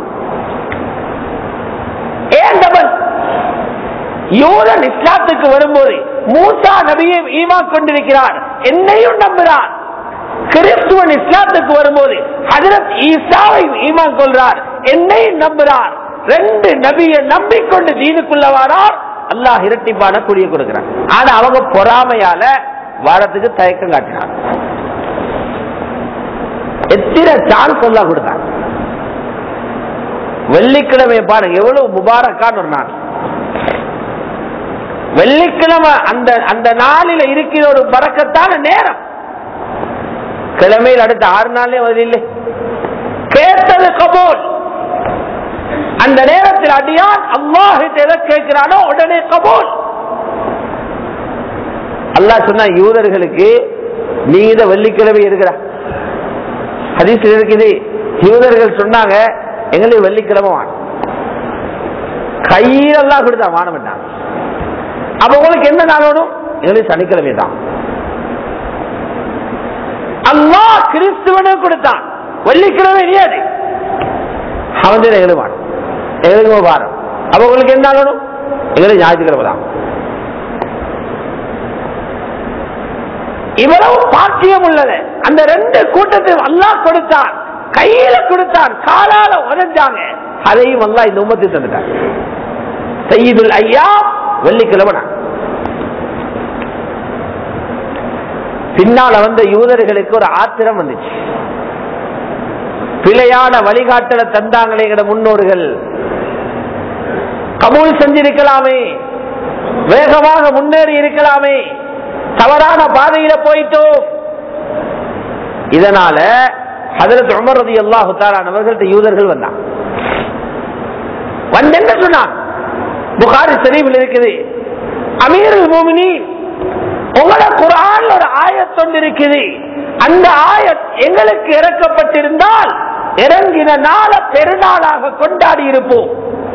ஏன் டபுள் யூதன் இஸ்லாத்துக்கு வரும்போது மூசா நபியை ஈமா கொண்டிருக்கிறார் என்னையும் நம்புகிறார் கிறிஸ்துவன் இஸ்லாத்துக்கு வரும்போது ஹஜரத் ஈசாவை ஈமான் கொள்றார் என்னையும் நம்புகிறார் ரெண்டு நபியை நம்பிக்கொண்டு தீனுக்குள்ள வாரார் அல்லாஹ் இரட்டிப்பான கூலிய கொடுக்கிறான் ஆனா அவங்க பொறாமையால வாரத்துக்கு தயக்கம் காட்டினார் எத்தனை சான்ஸ் எல்லாம் கொடுத்தாங்க வெள்ளிக்கிழமை பாருங்க எவ்வளவு முபாரக்கான ஒரு நாள் வெள்ளிக்கிழமை அந்த அந்த நாளில இருக்கிற ஒரு பறக்கத்தான நேரம் கிழமையில் அடுத்த ஆறு நாளே வருது கேட்டது கபோல் அந்த நேரத்தில் அடியான் அல்லாஹிட்ட எதை கேட்கிறானோ உடனே கபோல் அல்லாஹ் சொன்ன யூதர்களுக்கு நீ இத வெள்ளிக்கிழமை இருக்கிற ஹதீஸ் இருக்குது யூதர்கள் சொன்னாங்க எங்களுக்கு வெள்ளிக்கிழமை வாணும் கையில் எல்லாம் கொடுத்தா வான மாட்டாங்க அப்ப உங்களுக்கு என்ன நாள் வேணும் எங்களுக்கு சனிக்கிழமை தான் அல்லாஹ் கிறிஸ்துவனுக்கு கொடுத்தான் வெள்ளிக்கிழமை நீயாது அவன் தான் எங்களுக்கு வாணும் எங்களுக்கு வாரம் அப்ப உங்களுக்கு என்ன நாள் வேணும் எங்களுக்கு ஞாயிற்றுக்கிழமை தான் இவ்வளவு பாக்கியம் உள்ளது அந்த ரெண்டு கூட்டத்தையும் அல்லாஹ் கொடுத்தான் கையில கொடுத்தான் காலால உதஞ்சாங்க அதையும் அல்லாஹ் இந்த உம்மத்தை தந்துட்டாங்க செய்யுதுல் ஐயா வெள்ளிக்கிழமை நான். பின்னால வந்த யூதர்களுக்கு ஒரு ஆத்திரம் வந்துச்சு பிழையான வழிகாட்டலை தந்தாங்களே எங்கட முன்னோர்கள் கபூல் செஞ்சிருக்கலாமே வேகமாக முன்னேறி இருக்கலாமே தவறான பாதையில போயிட்டோம் இதனால ஹதரத் உமர் ரதி அல்லாஹு அவர்கள்ட்ட யூதர்கள் வந்தாங்க வந்து என்ன சொன்னான் புகாரி ஷரீஃபில் இருக்குது அமீருல் மோமினின் உங்களோட குரான் ஒரு ஆயத் ஒன்று இருக்குது அந்த ஆயத் எங்களுக்கு இறக்கப்பட்டிருந்தால் இறங்கின நாள பெருநாளாக கொண்டாடி இருப்போம்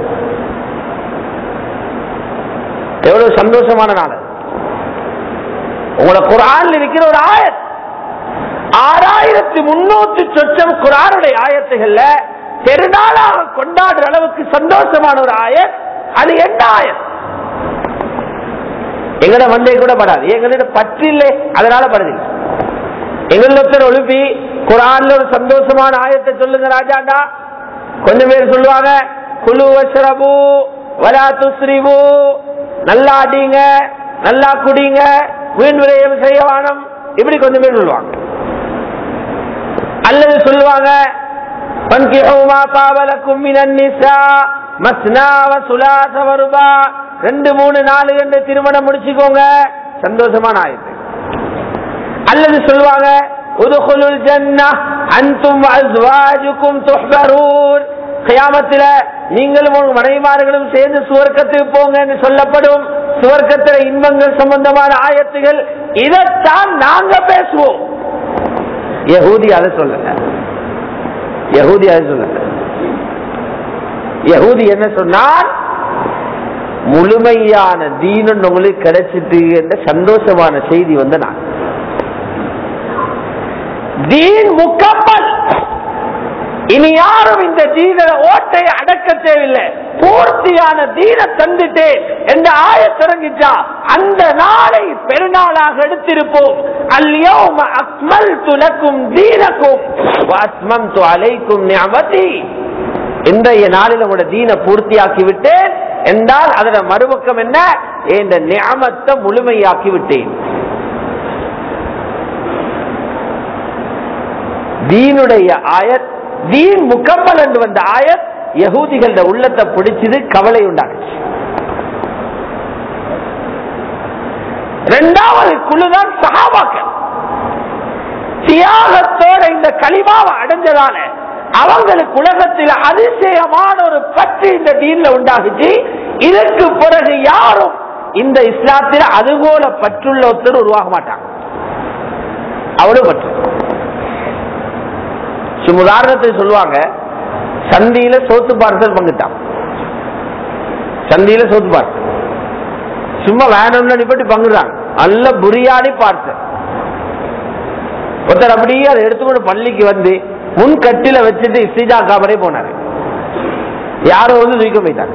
எவ்வளவு சந்தோஷமான நாள் அது. உங்களோட குரான் இருக்கிற ஒரு ஆயத் ஆறாயிரத்தி முன்னூத்தி சொச்சம் குரானுடைய ஆயத்துகள்ல பெருநாளாக கொண்டாடுற அளவுக்கு சந்தோஷமான ஒரு ஆயத் அது என்ன ஆயத் எங்கட மண்டை கூட படாது எங்கள்ட்ட பற்று இல்லை அதனால படுது எங்கள் ஒருத்தர் ஒழுப்பி குரான்ல ஒரு சந்தோஷமான ஆயத்தை சொல்லுங்க ராஜாண்டா கொஞ்சம் பேர் சொல்லுவாங்க குழு வசரபு வரா துஸ்ரிபு நல்லா அடிங்க நல்லா குடிங்க வீண் விரயம் செய்ய வானம் இப்படி கொஞ்சம் பேர் சொல்லுவாங்க அல்லது சொல்லுவாங்க "பன்கிஹூ மா தாவலக்கும் மினன் நிசா மஸ்னா வ சுலாச வ ருபா." ரெண்டு மூணு நாலு ரெண்டு திருமணம் முடிச்சுக்கோங்க சந்தோஷமான ஆயத்து அல்லது சொல்லுவாங்க உதுகுலுல் ஜன்னா அன்தும் அஸ்வாஜுக்கும் துஹ்பரூன் கியாமத்தில நீங்களும் உங்க மனைவிமார்களும் சேர்ந்து சுவர்க்கத்துக்கு போங்கன்னு சொல்லப்படும் சுவர்க்கத்தில இன்பங்கள் சம்பந்தமான ஆயத்துகள் இதைத்தான் நாங்க பேசுவோம் யகூதி அதை சொல்லல யகூதி அதை சொல்லல யகூதி என்ன சொன்னார் முழுமையான தீனன் உங்களுக்கு கிடைச்சிட்டு என்ற சந்தோஷமான செய்தி வந்து நான் தீன் முக்கம்பல் இனி யாரும் இந்த தீன ஓட்டை அடக்க தேவையில்லை பூர்த்தியான தீன தந்துட்டேன் என்ற ஆய தொடங்கிச்சா அந்த நாளை பெருநாளாக எடுத்திருப்போம் அல்யோம அக்மல் துலக்கும் தீனக்கும் அஸ்மம் அலைக்கும் நியமதி இன்றைய நாளில் உங்களோட தீன பூர்த்தியாக்கி விட்டேன் என்றால் அதோட மறுபக்கம் என்ன இந்த நியமத்தை முழுமையாக்கி விட்டேன் தீனுடைய ஆயத் தீன் முக்கம்பல் என்று வந்த ஆயத் யகூதிகள உள்ளத்தை பிடிச்சது கவலை உண்டாக்குச்சு இரண்டாவது குழுதான் சகாபாக்கள் தியாகத்தோட இந்த களிமாவை அடைஞ்சதால அவங்களுக்கு உலகத்தில் அதிசயமான ஒரு பற்று இந்த தீன்ல உண்டாகுச்சு இதற்கு பிறகு யாரும் இந்த இஸ்லாத்தில் அதுபோல பற்றுள்ள ஒருத்தர் உருவாக மாட்டாங்க அவ்வளவு பற்று சும்மா உதாரணத்துக்கு சொல்லுவாங்க சந்தியில சோத்து பார்சல் பங்குட்டான் சந்தியில சோத்து பார்சல் சும்மா வேணும்னு நிப்பட்டி பங்குறாங்க நல்ல புரியாணி பார்சல் ஒருத்தர் அப்படியே அதை எடுத்துக்கொண்டு பள்ளிக்கு வந்து முன் கட்டில வச்சுட்டு இஸ்திஜா காமரே போனாரு யாரோ வந்து தூக்க போயிட்டாங்க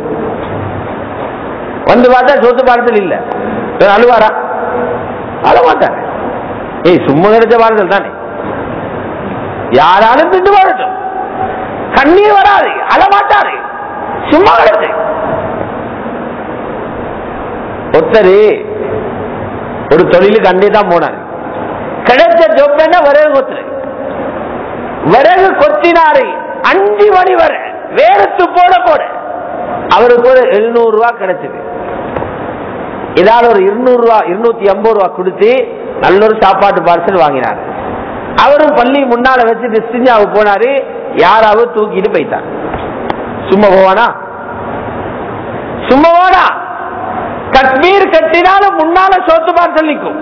வந்து பார்த்தா சொத்து பார்சல் இல்ல இவர் அழுவாரா அழமாட்டாரு ஏய் சும்மா கிடைச்ச பார்சல் தானே யாராலும் திட்டு வரட்டும் கண்ணீர் வராது அழமாட்டாரு சும்மா கிடச்சு ஒருத்தரு ஒரு தொழிலுக்கு அண்டே தான் போனாரு கிடைச்ச ஜொப் என்ன விறகு கொத்துரு விறகு கொத்தினாரு அஞ்சு மணி வரை வேறுத்து போட போட அவருக்கு ஒரு எழுநூறு ரூபாய் கிடைச்சது இதால ஒரு இருநூறு ரூபா இருநூத்தி ஐம்பது ரூபா கொடுத்து நல்ல ஒரு சாப்பாட்டு பார்சல் வாங்கினார் அவரும் பள்ளி முன்னால வச்சுட்டு சிஞ்சாவுக்கு போனாரு யாராவது தூக்கிட்டு போயிட்டார் சும்மா போவானா சும்மா போனா கட்மீர் கட்டினாலும் முன்னால சோத்து பார்சல் நிற்கும்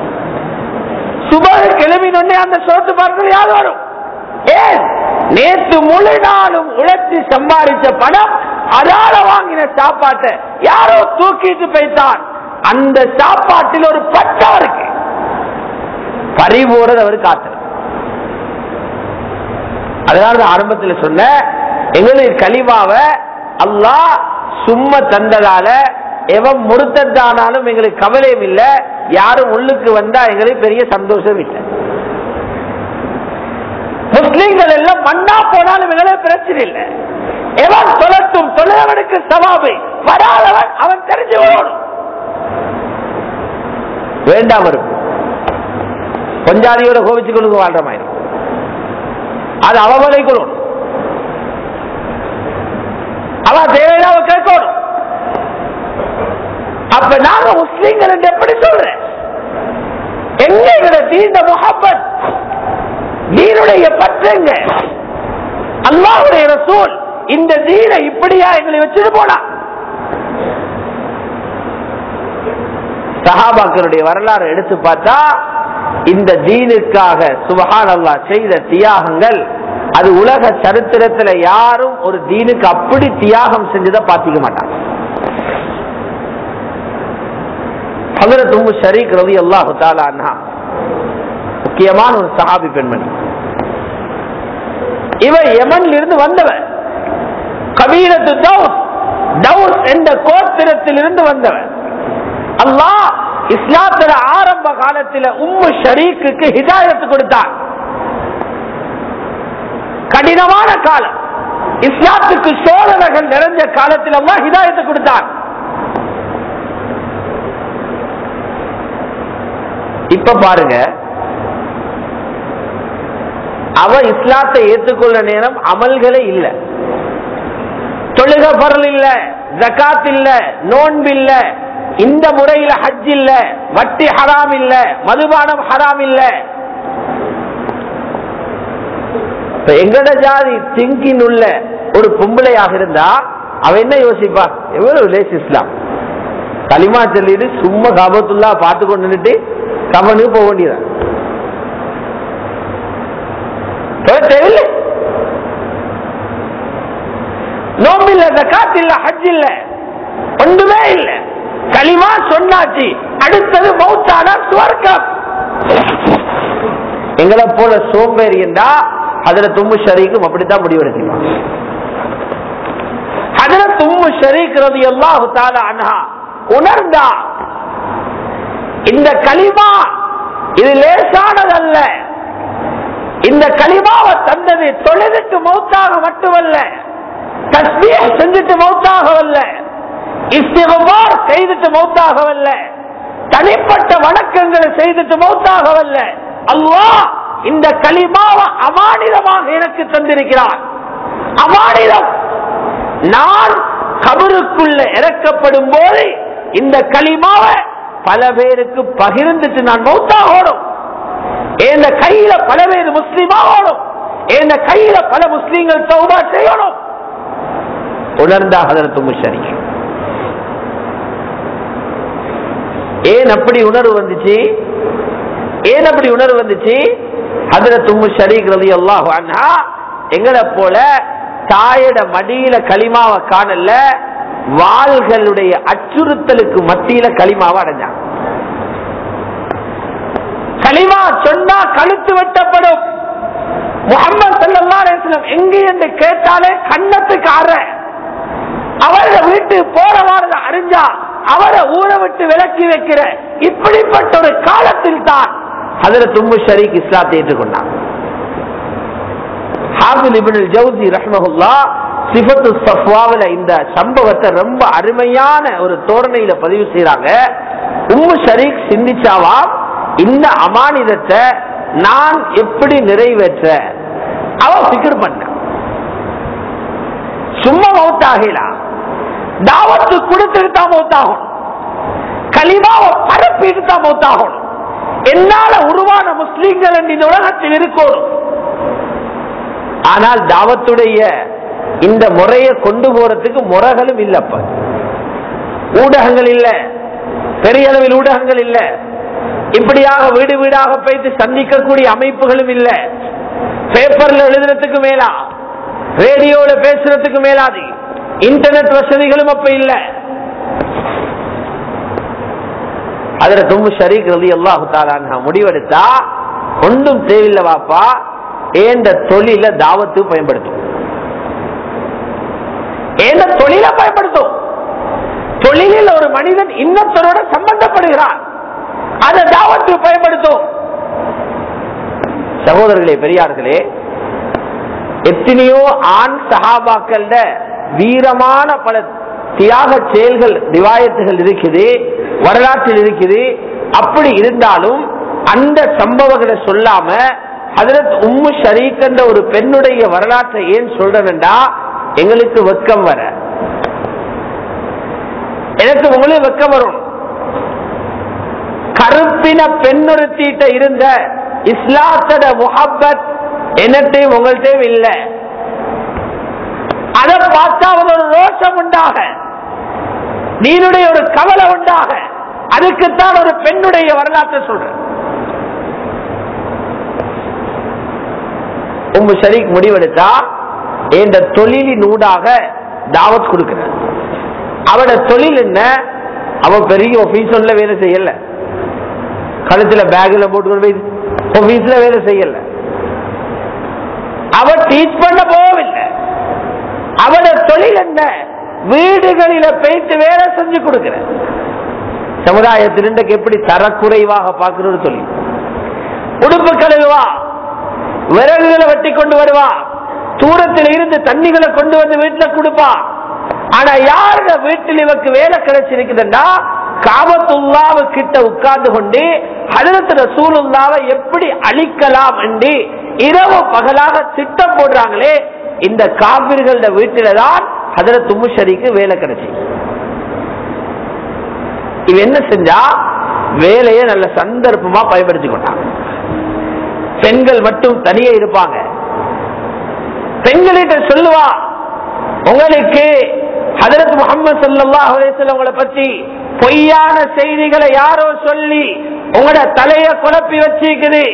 சுபக கிளம்பினொன்னே அந்த சோத்து பார்சல் யார் வரும் ஏன் நேற்று முழு நாளும் உழைச்சி சம்பாதிச்ச பணம் அதால வாங்கின சாப்பாட்டை யாரோ தூக்கிட்டு போய்த்தான் அந்த சாப்பாட்டில் ஒரு பட்டா இருக்கு பறிபோறது அவர் காத்து அதனால ஆரம்பத்தில் சொன்ன எங்களுக்கு கலிமாவ அல்லாஹ் சும்மா தந்ததால எவன் முறுத்ததானாலும் எங்களுக்கு கவலையும் இல்லை யாரும் உள்ளுக்கு வந்தா எங்களுக்கு பெரிய சந்தோஷம் இல்லை முஸ்லீம்கள் எல்லாம் மண்ணா போனாலும் எங்களுக்கு பிரச்சனை இல்லை எவன் தொலட்டும் தொழிலவனுக்கு சவாபு வராதவன் அவன் தெரிஞ்சு ஓடும் வேண்டாம் இருக்கும் கொஞ்சாதியோட கோபிச்சு கொண்டு வாழ்ற மாதிரி அது அவமலை கொள்ளணும் அவன் தேவையில்லாம கேட்கணும் அப்ப நாங்க முஸ்லீம்கள் என்று எப்படி சொல்றேன் எங்க எங்களை தீண்ட முகப்பத் தீனுடைய பற்றுங்க அல்லாவுடைய ரசூல் இந்த தீனை இப்படியா எங்களை வச்சுட்டு போனா சஹாபாக்களுடைய வரலாறு எடுத்து பார்த்தா இந்த தீனுக்காக சுபஹான் அல்லா செய்த தியாகங்கள் அது உலக சரித்திரத்துல யாரும் ஒரு தீனுக்கு அப்படி தியாகம் செஞ்சதை பார்த்திக்க மாட்டாங்க ஹதரத் உம்மு ஷரீக் ரவி அல்லாஹு தாலா அண்ணா முக்கியமான ஒரு சஹாபி பெண்மணி இவ யமன்ல இருந்து வந்தவன் கபீரத்து தௌஸ் தௌஸ் என்ற கோத்திரத்தில் இருந்து வந்தவன் அல்லாஹ் இஸ்லாத்துல ஆரம்ப காலத்தில் உம்மு ஷரீக்கு ஹிதாயத்து கொடுத்தான் கடினமான காலம் இஸ்லாத்துக்கு சோதனைகள் நிறைஞ்ச காலத்தில் அல்லாஹ் ஹிதாயத்து கொடுத்தான் இப்ப பாருங்க அவ இஸ்லாத்தை ஏற்றுக்கொள்ள நேரம் அமல்களே இல்ல தொழுக பரல் இல்ல ஜக்காத் இல்ல நோன்பு இல்ல இந்த முறையில ஹஜ் இல்ல வட்டி ஹராம் இல்ல மதுபானம் ஹராம் இல்ல இப்ப எங்கட ஜாதி திங்கின் உள்ள ஒரு பொம்பளையாக இருந்தா அவ என்ன யோசிப்பா எவ்வளவு லேஸ் இஸ்லாம் களிமா சொல்லிட்டு சும்மா காபத்துல்லா பார்த்து கொண்டு நின்றுட்டு கவனுக்கு போக வேண்டியதான் தேவையில்லை நோம்பு இல்ல ஜக்காத் இல்ல ஹஜ் இல்ல ஒன்றுமே இல்ல களிமா சொன்னாச்சு அடுத்தது மௌத்தான சுவர்க்கம் எங்களை போல சோம்பேறி என்றா அதுல தும்மு ஷரீக்கும் அப்படித்தான் முடிவெடுக்கலாம் அதுல தும்மு ஷரீக்கிறது எல்லாம் அண்ணா உணர்ந்தா இந்த களிமா இது லேசானதல்ல இந்த களிமாவை தந்தது தொழுதுட்டு மௌத்தாக மட்டுமல்ல தஸ்மிய செஞ்சுட்டு மௌத்தாகவல்ல இஸ்திகபார் செய்துட்டு மௌத்தாகவல்ல தனிப்பட்ட வணக்கங்களை செய்துட்டு மௌத்தாகவல்ல அல்லாஹ் இந்த களிமாவை அமானிதமாக எனக்கு தந்திருக்கிறார் அமானிதம் நான் கபருக்குள்ள இறக்கப்படும் போது இந்த களிமாவை பல பேருக்கு பகிர்ந்துட்டு நான் மௌத்தாகணும் என் கையில பல பேர் முஸ்லீமாகணும் என் கையில பல முஸ்லீம்கள் தௌபா செய்யணும் உணர்ந்தா ஹதரத்து முஷரி ஏன் அப்படி உணர்வு வந்துச்சு ஏன் அப்படி உணர்வு வந்துச்சு ஹதரத்து முஷரீக் ரதி அல்லாஹ் அண்ணா எங்களை போல தாயட மடியில களிமாவை காணல வாள்களுடைய அச்சுறுத்தலுக்கு மத்தியில களிமாவை அடைஞ்சாங்க களிமா சொன்னா கழுத்து வெட்டப்படும் முகமது சல்லாஸ்லம் எங்க என்று கேட்டாலே கண்ணத்துக்கு அற அவரை வீட்டு போறவாறு அறிஞ்சா அவரை ஊரை விட்டு விலக்கி வைக்கிற இப்படிப்பட்ட ஒரு காலத்தில் தான் அதுல தும்பு ஷரீக் இஸ்லாத்தை ஏற்றுக்கொண்டார் ஹாபில் இபின் ஜவுசி ரஹ்மஹுல்லா சிபத்து சஃப்வாவில் இந்த சம்பவத்தை ரொம்ப அருமையான ஒரு தோரணையில பதிவு செய்யறாங்க உம்மு ஷரீக் சிந்திச்சாவா இந்த அமானிதத்தை நான் எப்படி நிறைவேற்ற அவ பிக்கர் பண்ண சும்மா மௌத்தாகலாம் தாவத்து கொடுத்துட்டு தான் மௌத்தாகும் கலிமாவை பரப்பிட்டு தான் மௌத்தாகணும் என்னால உருவான முஸ்லீம்கள் இந்த உலகத்தில் இருக்கணும் ஆனால் தாவத்துடைய இந்த முறையை கொண்டு போறதுக்கு முறைகளும் இல்லப்ப ஊடகங்கள் இல்ல பெரிய அளவில் ஊடகங்கள் இல்ல இப்படியாக வீடு வீடாக போயிட்டு சந்திக்கக்கூடிய அமைப்புகளும் இல்ல பேப்பர்ல எழுதுறதுக்கு மேலா ரேடியோல பேசுறதுக்கு மேலாது இன்டர்நெட் வசதிகளும் அப்ப இல்ல அதுல தும்பு ஷரீக் ரலி அல்லாஹு தாலான்ஹா முடிவெடுத்தா ஒன்றும் தேவையில்லை வாப்பா ஏந்த தொழில தாவத்து பயன்படுத்தும் ஏந்த தொழில பயன்படுத்தும் தொழிலில் ஒரு மனிதன் இன்னொருத்தரோட சம்பந்தப்படுகிறான் அதை தாவத்து பயன்படுத்தும் சகோதரர்களே பெரியார்களே எத்தனையோ ஆண் சகாபாக்கள் வீரமான பல தியாக செயல்கள் ரிவாயத்துகள் இருக்குது வரலாற்றில் இருக்குது அப்படி இருந்தாலும் அந்த சம்பவங்களை சொல்லாம ஹதரத் உம்மு ஷரீக் என்ற ஒரு பெண்ணுடைய வரலாற்றை ஏன் சொல்றேன்டா எங்களுக்கு வெக்கம் வர எனக்கு உங்களுக்கு வெக்கம் வரும் கருப்பின பெண்ணுறுத்திட்ட இருந்த இஸ்லாத்தோட முஹப்பத் என்னட்டையும் உங்கள்கிட்டையும் இல்லை அதை பார்த்தா அவர் ஒரு ரோஷம் உண்டாக நீனுடைய ஒரு கவலை உண்டாக அதுக்குத்தான் ஒரு பெண்ணுடைய வரலாற்றை சொல்றேன் உங்க ஷரீக் முடிவெடுத்தா இந்த தொழிலின் ஊடாக தாவத் கொடுக்கிற அவட தொழில் என்ன அவ பெரிய ஆபீஸ் வேலை செய்யல கழுத்துல பேக்ல போட்டு போய் ஆபீஸ்ல வேலை செய்யல அவ டீச் பண்ண போகவில்லை அவட தொழில் என்ன வீடுகளில போயிட்டு வேலை செஞ்சு கொடுக்கிற சமுதாயத்தில் இன்றைக்கு எப்படி தரக்குறைவாக பார்க்கிற ஒரு தொழில் உடுப்பு கழுகுவா விறகுகளை வெட்டி கொண்டு வருவா தூரத்தில் இருந்து தண்ணிகளை கொண்டு வந்து வீட்டுல கொடுப்பா ஆனா யாருட வீட்டில் இவக்கு வேலை கிடைச்சிருக்குதுன்னா காபத்துல்லாவு கிட்ட உட்கார்ந்து கொண்டு ஹதரத் ரசூலுல்லாவை எப்படி அழிக்கலாம் என்று இரவு பகலாக திட்டம் போடுறாங்களே இந்த காவிர்கள வீட்டில தான் ஹதரத் துமுஷரிக்கு வேலை கிடைச்சி இவ என்ன செஞ்சா வேலையை நல்ல சந்தர்ப்பமா பயன்படுத்தி கொண்டாங்க பெண்கள் மட்டும் தனியே இருப்பாங்க பெண்களிட்ட சொல்லுவா உங்களுக்கு ஹதரத் முகமது சல்லாஹ் உங்களை பத்தி பொய்யான செய்திகளை யாரோ சொல்லி உங்களோட தலைய குழப்பி வச்சிருக்குது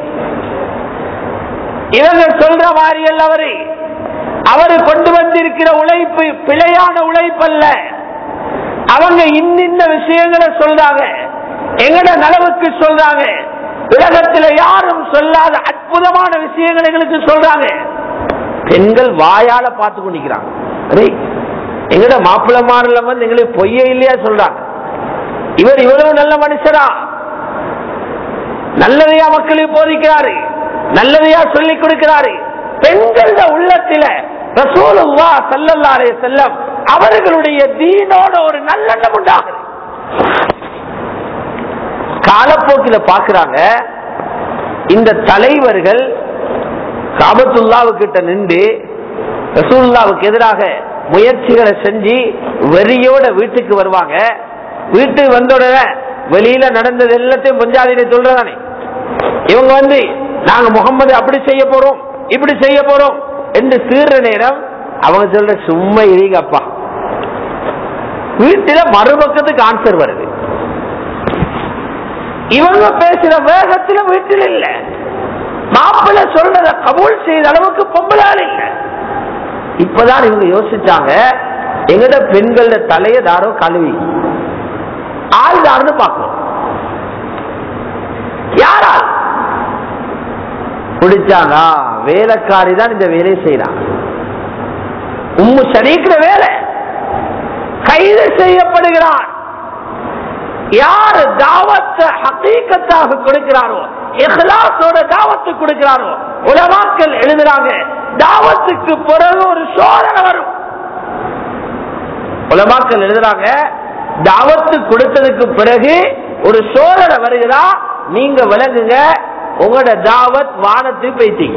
இவங்க சொல்ற மாதிரி அல்ல அவரு அவரு கொண்டு வந்திருக்கிற உழைப்பு பிழையான உழைப்பு அல்ல அவங்க இன்னின்ன விஷயங்களை சொல்றாங்க எங்கட நலவுக்கு சொல்றாங்க உலகத்துல யாரும் சொல்லாத அற்புதமான விஷயங்கள் எங்களுக்கு சொல்றாங்க பெண்கள் வாயால பார்த்து கொண்டிருக்கிறாங்க எங்கட மாப்பிள்ளமாரில் வந்து எங்களுக்கு பொய்ய இல்லையா சொல்றாங்க இவர் இவ்வளவு நல்ல மனுஷரா நல்லதையா மக்களுக்கு போதிக்கிறாரு நல்லதையா சொல்லிக் கொடுக்கிறாரு பெண்கள உள்ளத்தில ரசூலுல்லா சல்லல்லாரே செல்லம் அவர்களுடைய தீனோட ஒரு நல்லெண்ணம் உண்டாகுது காலப்போக்கில பாக்குறாங்க இந்த தலைவர்கள் காபத்துல்லாவுக்கிட்ட நின்று ரசூல்லாவுக்கு எதிராக முயற்சிகளை செஞ்சு வெறியோட வீட்டுக்கு வருவாங்க வீட்டுக்கு வந்த உடனே வெளியில நடந்தது எல்லாத்தையும் பஞ்சாதினை சொல்றதானே இவங்க வந்து நாங்க முகம்மது அப்படி செய்ய போறோம் இப்படி செய்ய போறோம் என்று சீர்ற நேரம் அவங்க சொல்ற சும்மா இருங்கப்பா வீட்டில மறுபக்கத்துக்கு ஆன்சர் வருது இவங்க பேசுற வேகத்துல வீட்டில் இல்ல மாப்பிள்ள சொல்றத கபூல் செய்த அளவுக்கு பொம்பளால் இல்ல இப்பதான் இவங்க யோசிச்சாங்க எங்கட பெண்கள தலைய தாரோ கழுவி ஆள் தாருன்னு பார்க்கணும் யாரால் பிடிச்சாங்க வேலைக்காரி தான் இந்த வேலையை செய்யறாங்க உம்மு சரீக்கிற வேலை கைது செய்யப்படுகிறான் யார் தாவத்தை ஹக்கீக்கத்தாக கொடுக்கிறாரோ இஹ்லாஸோட தாவத்து கொடுக்கிறாரோ உலமாக்கள் எழுதுறாங்க தாவத்துக்கு பிறகு ஒரு சோதனை வரும் உலமாக்கள் எழுதுறாங்க தாவத்து கொடுத்ததுக்கு பிறகு ஒரு சோதனை வருகிறா நீங்க விளங்குங்க உங்களோட தாவத் வானத்துக்கு போயிட்டீங்க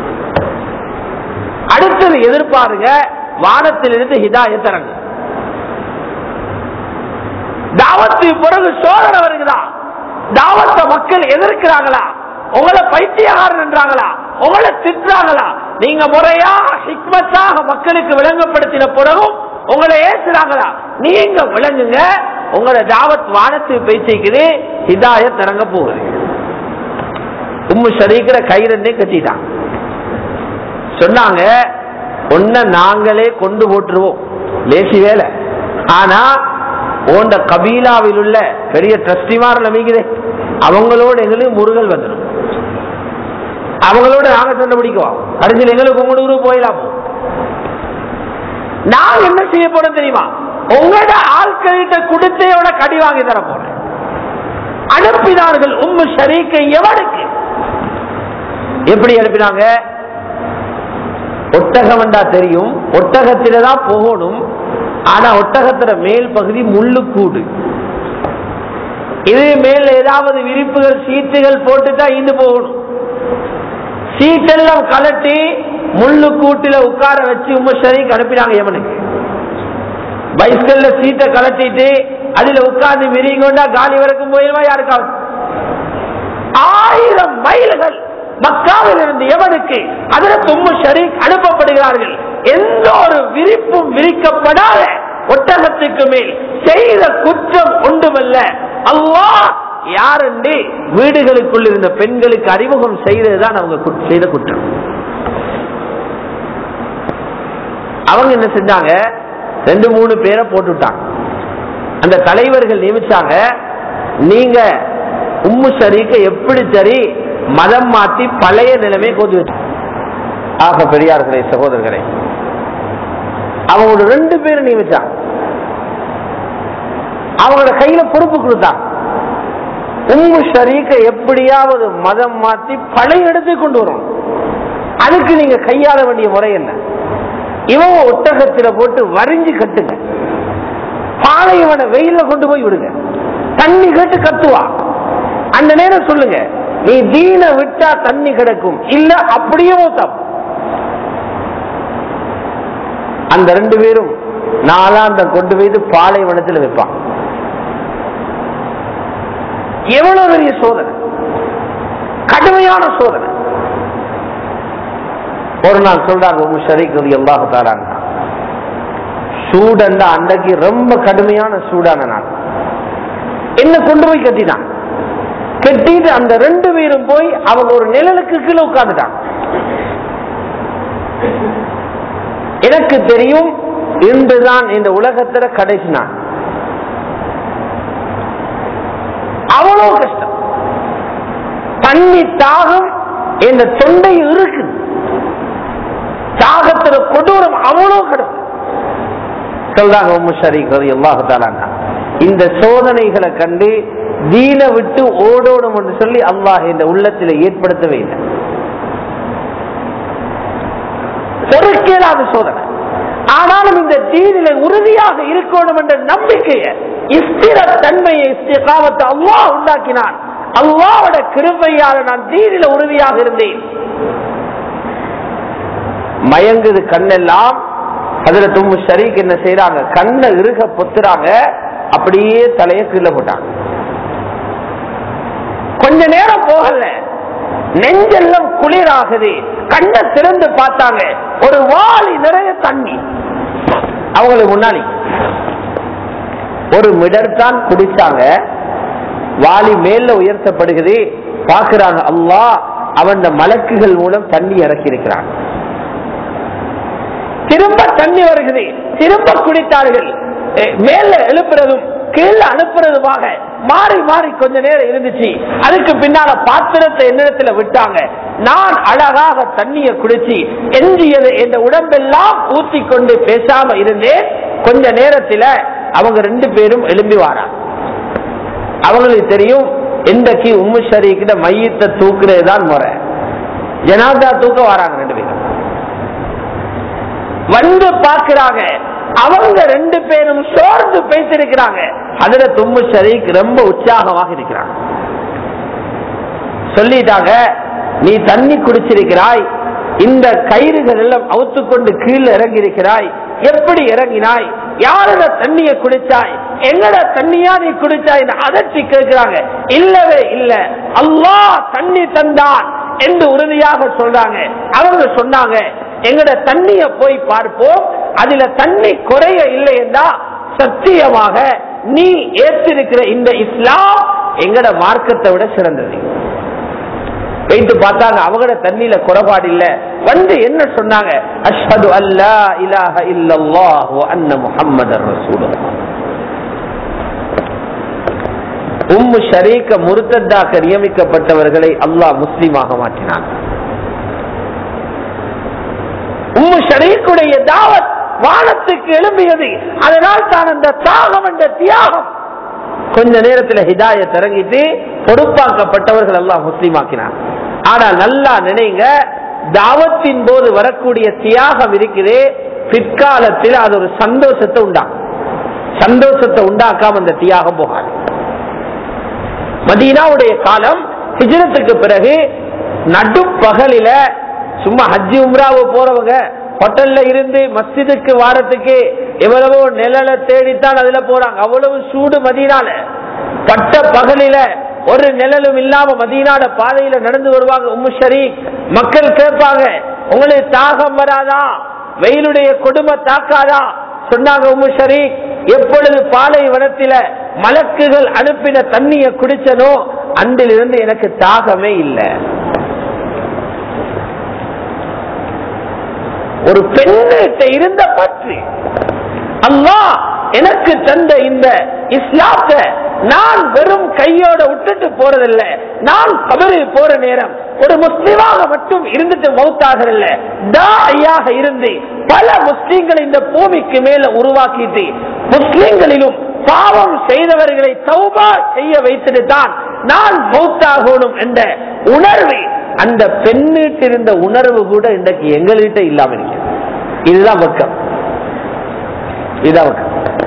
அடுத்தது எதிர்பாருங்க வானத்திலிருந்து ஹிதாயத் தரங்க தாவத்துக்கு பிறகு சோதனை வருகிறா தாவத்த மக்கள் எதிர்க்கிறாங்களா உங்களை பைத்தியகாரன் என்றாங்களா உங்களை திட்டுறாங்களா நீங்க முறையா ஹிக்மத்தாக மக்களுக்கு விளங்கப்படுத்தின பிறகும் உங்களை ஏசுறாங்களா நீங்க விளங்குங்க உங்களோட தாவத் வானத்துக்கு பேசிக்குது ஹிதாயத் இறங்க போகுது உம்மு ஷரீக்கிற கை ரெண்டே கட்டிட்டான் சொன்னாங்க ஒன்ன நாங்களே கொண்டு போட்டுருவோம் லேசி வேலை ஆனா உண்ட கபீலாவில் உள்ள பெரிய ட்ரஸ்டிமார் நம்பிக்குதே அவங்களோட எங்களுக்கு முருகல் வந்துடும் அவங்களோட நாங்க சண்டை பிடிக்குவோம் கடைசியில் எங்களுக்கு உங்களோட ஊருக்கு போயிடலாம் நான் என்ன செய்ய போறேன் தெரியுமா உங்களோட ஆட்கள்கிட்ட கொடுத்தையோட கடி வாங்கி தர போறேன் அனுப்பினார்கள் உம்மு ஷரீக்கை எவனுக்கு எப்படி அனுப்பினாங்க ஒட்டகம் வந்தா தெரியும் ஒட்டகத்தில தான் போகணும் ஆனா ஒட்டகத்துல மேல் பகுதி முள்ளுக்கூடு இது மேல் ஏதாவது விரிப்புகள் சீட்டுகள் போட்டுதான் இந்து போகணும் சீட்டெல்லாம் கலட்டி முள்ளு கூட்டில உட்கார வச்சு உம்மஷரிக்கு அனுப்பினாங்க எவனுக்கு பைஸ்கல்ல சீட்டை கலட்டிட்டு அதுல உட்கார்ந்து விரிங்கொண்டா காலி வரைக்கும் போயிருவா யாருக்காவது ஆயிரம் மைல்கள் மக்காவில் இருந்து எவனுக்கு அதில் தும்மு ஷரீக் அனுப்பப்படுகிறார்கள் எந்த ஒரு விரிப்பும் விரிக்கப்படாத ஒட்டகத்துக்கு மேல் செய்த குற்றம் ஒன்றுமல்ல அல்லாஹ் யாருண்டு வீடுகளுக்குள் இருந்த பெண்களுக்கு அறிமுகம் செய்ததுதான் அவங்க குற்ற- செய்த குற்றம் அவங்க என்ன செஞ்சாங்க ரெண்டு மூணு பேரை போட்டுட்டாங்க அந்த தலைவர்கள் நியமிச்சாங்க நீங்க உம்மு ஷரீக்க எப்படி சரி மதம் மாத்தி பழைய நிலைமை கொண்டு வச்சு ஆக பெரியார்களே சகோதரர்களே அவங்களோட ரெண்டு பேரும் நியமிச்சாங்க அவங்களோட கையில பொறுப்பு கொடுத்தாங்க உம்மு ஷரீக்க எப்படியாவது மதம் மாத்தி பழைய இடத்துக்கு கொண்டு வரும் அதுக்கு நீங்க கையாள வேண்டிய முறை என்ன இவங்க ஒட்டகத்தில போட்டு வரிஞ்சு கட்டுங்க பாலைவன வெயில கொண்டு போய் விடுங்க தண்ணி கேட்டு கத்துவா அந்த நேரம் சொல்லுங்க நீ தீன விட்டா தண்ணி கிடக்கும் இல்ல அப்படியே தப்பு அந்த ரெண்டு பேரும் நாலாந்த கொண்டு போய் பாலைவனத்தில் வைப்பான் எவ்வளவு பெரிய சோதனை கடுமையான சோதனை ஒரு நாள் சொல்றாங்க உங்க ஷரீக் எல்லாக தாராங்க சூடண்டா அன்றைக்கு ரொம்ப கடுமையான சூடான நாள் என்ன கொண்டு போய் கட்டினான் கட்டிட்டு அந்த ரெண்டு பேரும் போய் அவங்க ஒரு நிழலுக்கு கீழே உட்கார்ந்துட்டாங்க எனக்கு தெரியும் இன்றுதான் இந்த உலகத்துல கடைசி நாள் அவ்வளவு கஷ்டம் தண்ணி தாகம் இந்த தொண்டை இருக்குது தாகத்துல கொடூரம் அவ்வளவு கடும் சொல்றாங்க உம்மு ஷரீக் ரலியல்லாஹு தஆலா இந்த சோதனைகளை கண்டு தீன விட்டு ஓடோடும் என்று சொல்லி அல்லாஹ் இந்த உள்ளத்தில் ஏற்படுத்தவே இல்லை பொறுக்கேலாத சோதனை ஆனாலும் இந்த தீனில உறுதியாக இருக்கணும் என்ற நம்பிக்கையை இஸ்திர தன்மையை இஸ்திகாமத்தை அல்லாஹ் உண்டாக்கினான் அல்லாவோட கிருபையால நான் தீனில உறுதியாக இருந்தேன் மயங்குது கண்ணெல்லாம் அதுல தும்மு ஷரீக் என்ன செய்யறாங்க கண்ணை இறுக பொத்துறாங்க அப்படியே தலைய கீழே போட்டாங்க கொஞ்ச நேரம் போகல நெஞ்செல்லாம் குளிராகுது கண்ணை திறந்து பார்த்தாங்க ஒரு வாளி நிறைய தண்ணி அவங்களுக்கு முன்னாடி ஒரு மிடர் தான் குடிச்சாங்க வாளி மேல உயர்த்தப்படுகிறது பாக்குறாங்க அல்லாஹ் அவன் மலக்குகள் மூலம் தண்ணி இறக்கி இருக்கிறான் திரும்ப தண்ணி வருகிறது திரும்ப குடித்தார்கள் எ- மேல எழுப்புறதும் கீழே அனுப்புறதுமாக மாறி மாறி கொஞ்ச நேரம் இருந்துச்சு அதுக்கு பின்னால பாத்திரத்தை என்னிடத்துல விட்டாங்க நான் அழகாக தண்ணிய குடிச்சு எஞ்சியது என்ற உடம்பெல்லாம் ஊத்தி கொண்டு பேசாம இருந்தேன் கொஞ்ச நேரத்துல அவங்க ரெண்டு பேரும் எழும்பி வாராங்க அவங்களுக்கு தெரியும் இன்றைக்கு உம்மு ஷரீக்கிட்ட மையத்தை தூக்குறது தான் முறை ஜனாதா தூக்க வராங்க ரெண்டு பேரும் வந்து பாக்குறாங்க அவங்க ரெண்டு பேரும் சோர்ந்து பேசிருக்கிறாங்க அதுல தும்மு ஷரீக் ரொம்ப உற்சாகமாக இருக்கிறாங்க சொல்லிட்டாங்க நீ தண்ணி குடிச்சிருக்கிறாய் இந்த கயிறுகள் எல்லாம் அவுத்து கொண்டு கீழே இறங்கி இருக்கிறாய் எப்படி இறங்கினாய் யாரோட தண்ணிய குடிச்சாய் எங்கட தண்ணியா நீ குடிச்சாய் அதட்டி கேட்கிறாங்க இல்லவே இல்ல அல்லாஹ் தண்ணி தந்தான் என்று உறுதியாக சொல்றாங்க அவங்க சொன்னாங்க எங்கட தண்ணிய போய் பார்ப்போம் அதுல தண்ணி குறைய இல்லை என்றா சத்தியமாக நீ ஏற்றிருக்கிற இந்த இஸ்லாம் எங்கட மார்க்கத்தை விட சிறந்தது வைத்து பார்த்தாங்க அவங்களோட தண்ணியில குறைபாடு இல்ல வந்து என்ன சொன்னாங்க அஷ்ஹது அல்லா இலாஹ இல்லல்லாஹ் வ அன்ன முஹம்மதர் ரசூலுல்லாஹ் உம்மு ஷரீக்க முருத்தத்தாக்க நியமிக்கப்பட்டவர்களை அல்லாஹ் முஸ்லீமாக மாற்றினான் உம்மு ஷரீக்குடைய தாவத் வானத்துக்கு எழும்பியது அதனால் தான் அந்த தியாகம் என்ற தியாகம் கொஞ்ச நேரத்தில் ஹிதாயத் இறங்கிட்டு பொறுப்பாக்கப்பட்டவர்கள் எல்லாம் முஸ்லீமாக்கினார் ஆனா நல்லா நினைங்க தாவத்தின் போது வரக்கூடிய தியாகம் இருக்குது பிற்காலத்தில் அது ஒரு சந்தோஷத்தை உண்டாகும் சந்தோஷத்தை உண்டாக்காம அந்த தியாகம் போகாது மதீனாவுடைய காலம் ஹிஜ்ரத்துக்கு பிறகு நடுப்பகலில சும்மா ஹஜ்ஜி உம்ராவு போறவங்க ஹோட்டல்ல இருந்து மஸ்ஜிதுக்கு வாரத்துக்கு எவ்வளவோ நிழல தேடித்தான் அதுல போறாங்க அவ்வளவு சூடு மதீனால பட்ட பகலில ஒரு நிழலும் இல்லாம மதீனாட பாதையில நடந்து வருவாங்க உம்மு ஷரீக் மக்கள் கேட்பாங்க உங்களுக்கு தாகம் வராதா வெயிலுடைய கொடுமை தாக்காதா சொன்னாங்க உம்மு ஷரீக் எப்பொழுது பாலைவனத்தில மலக்குகள் அனுப்பின தண்ணிய குடிச்சனோ அன்றிலிருந்து எனக்கு தாகமே இல்லை ஒரு பெண்ணிட்ட இருந்த பற்று அல்லாஹ் எனக்கு தந்த இந்த இஸ்லாத்தை நான் வெறும் கையோட விட்டுட்டு போறதில்லை நான் கபரில் போற நேரம் ஒரு முஸ்லிமாக மட்டும் இருந்துட்டு மௌத்தாகிறல்ல தாயாக இருந்து பல முஸ்லிம்களை இந்த பூமிக்கு மேல உருவாக்கிட்டு முஸ்லிம்களிலும் பாவம் செய்தவர்களை தௌபா செய்ய வைத்துட்டு தான் நான் மௌத்தாகணும் என்ற உணர்வு அந்த பெண்ணிட்டு இருந்த உணர்வு கூட இன்றைக்கு எங்கள்கிட்ட இல்லாம இருக்கு இதுதான் பக்கம் இதுதான் பக்கம்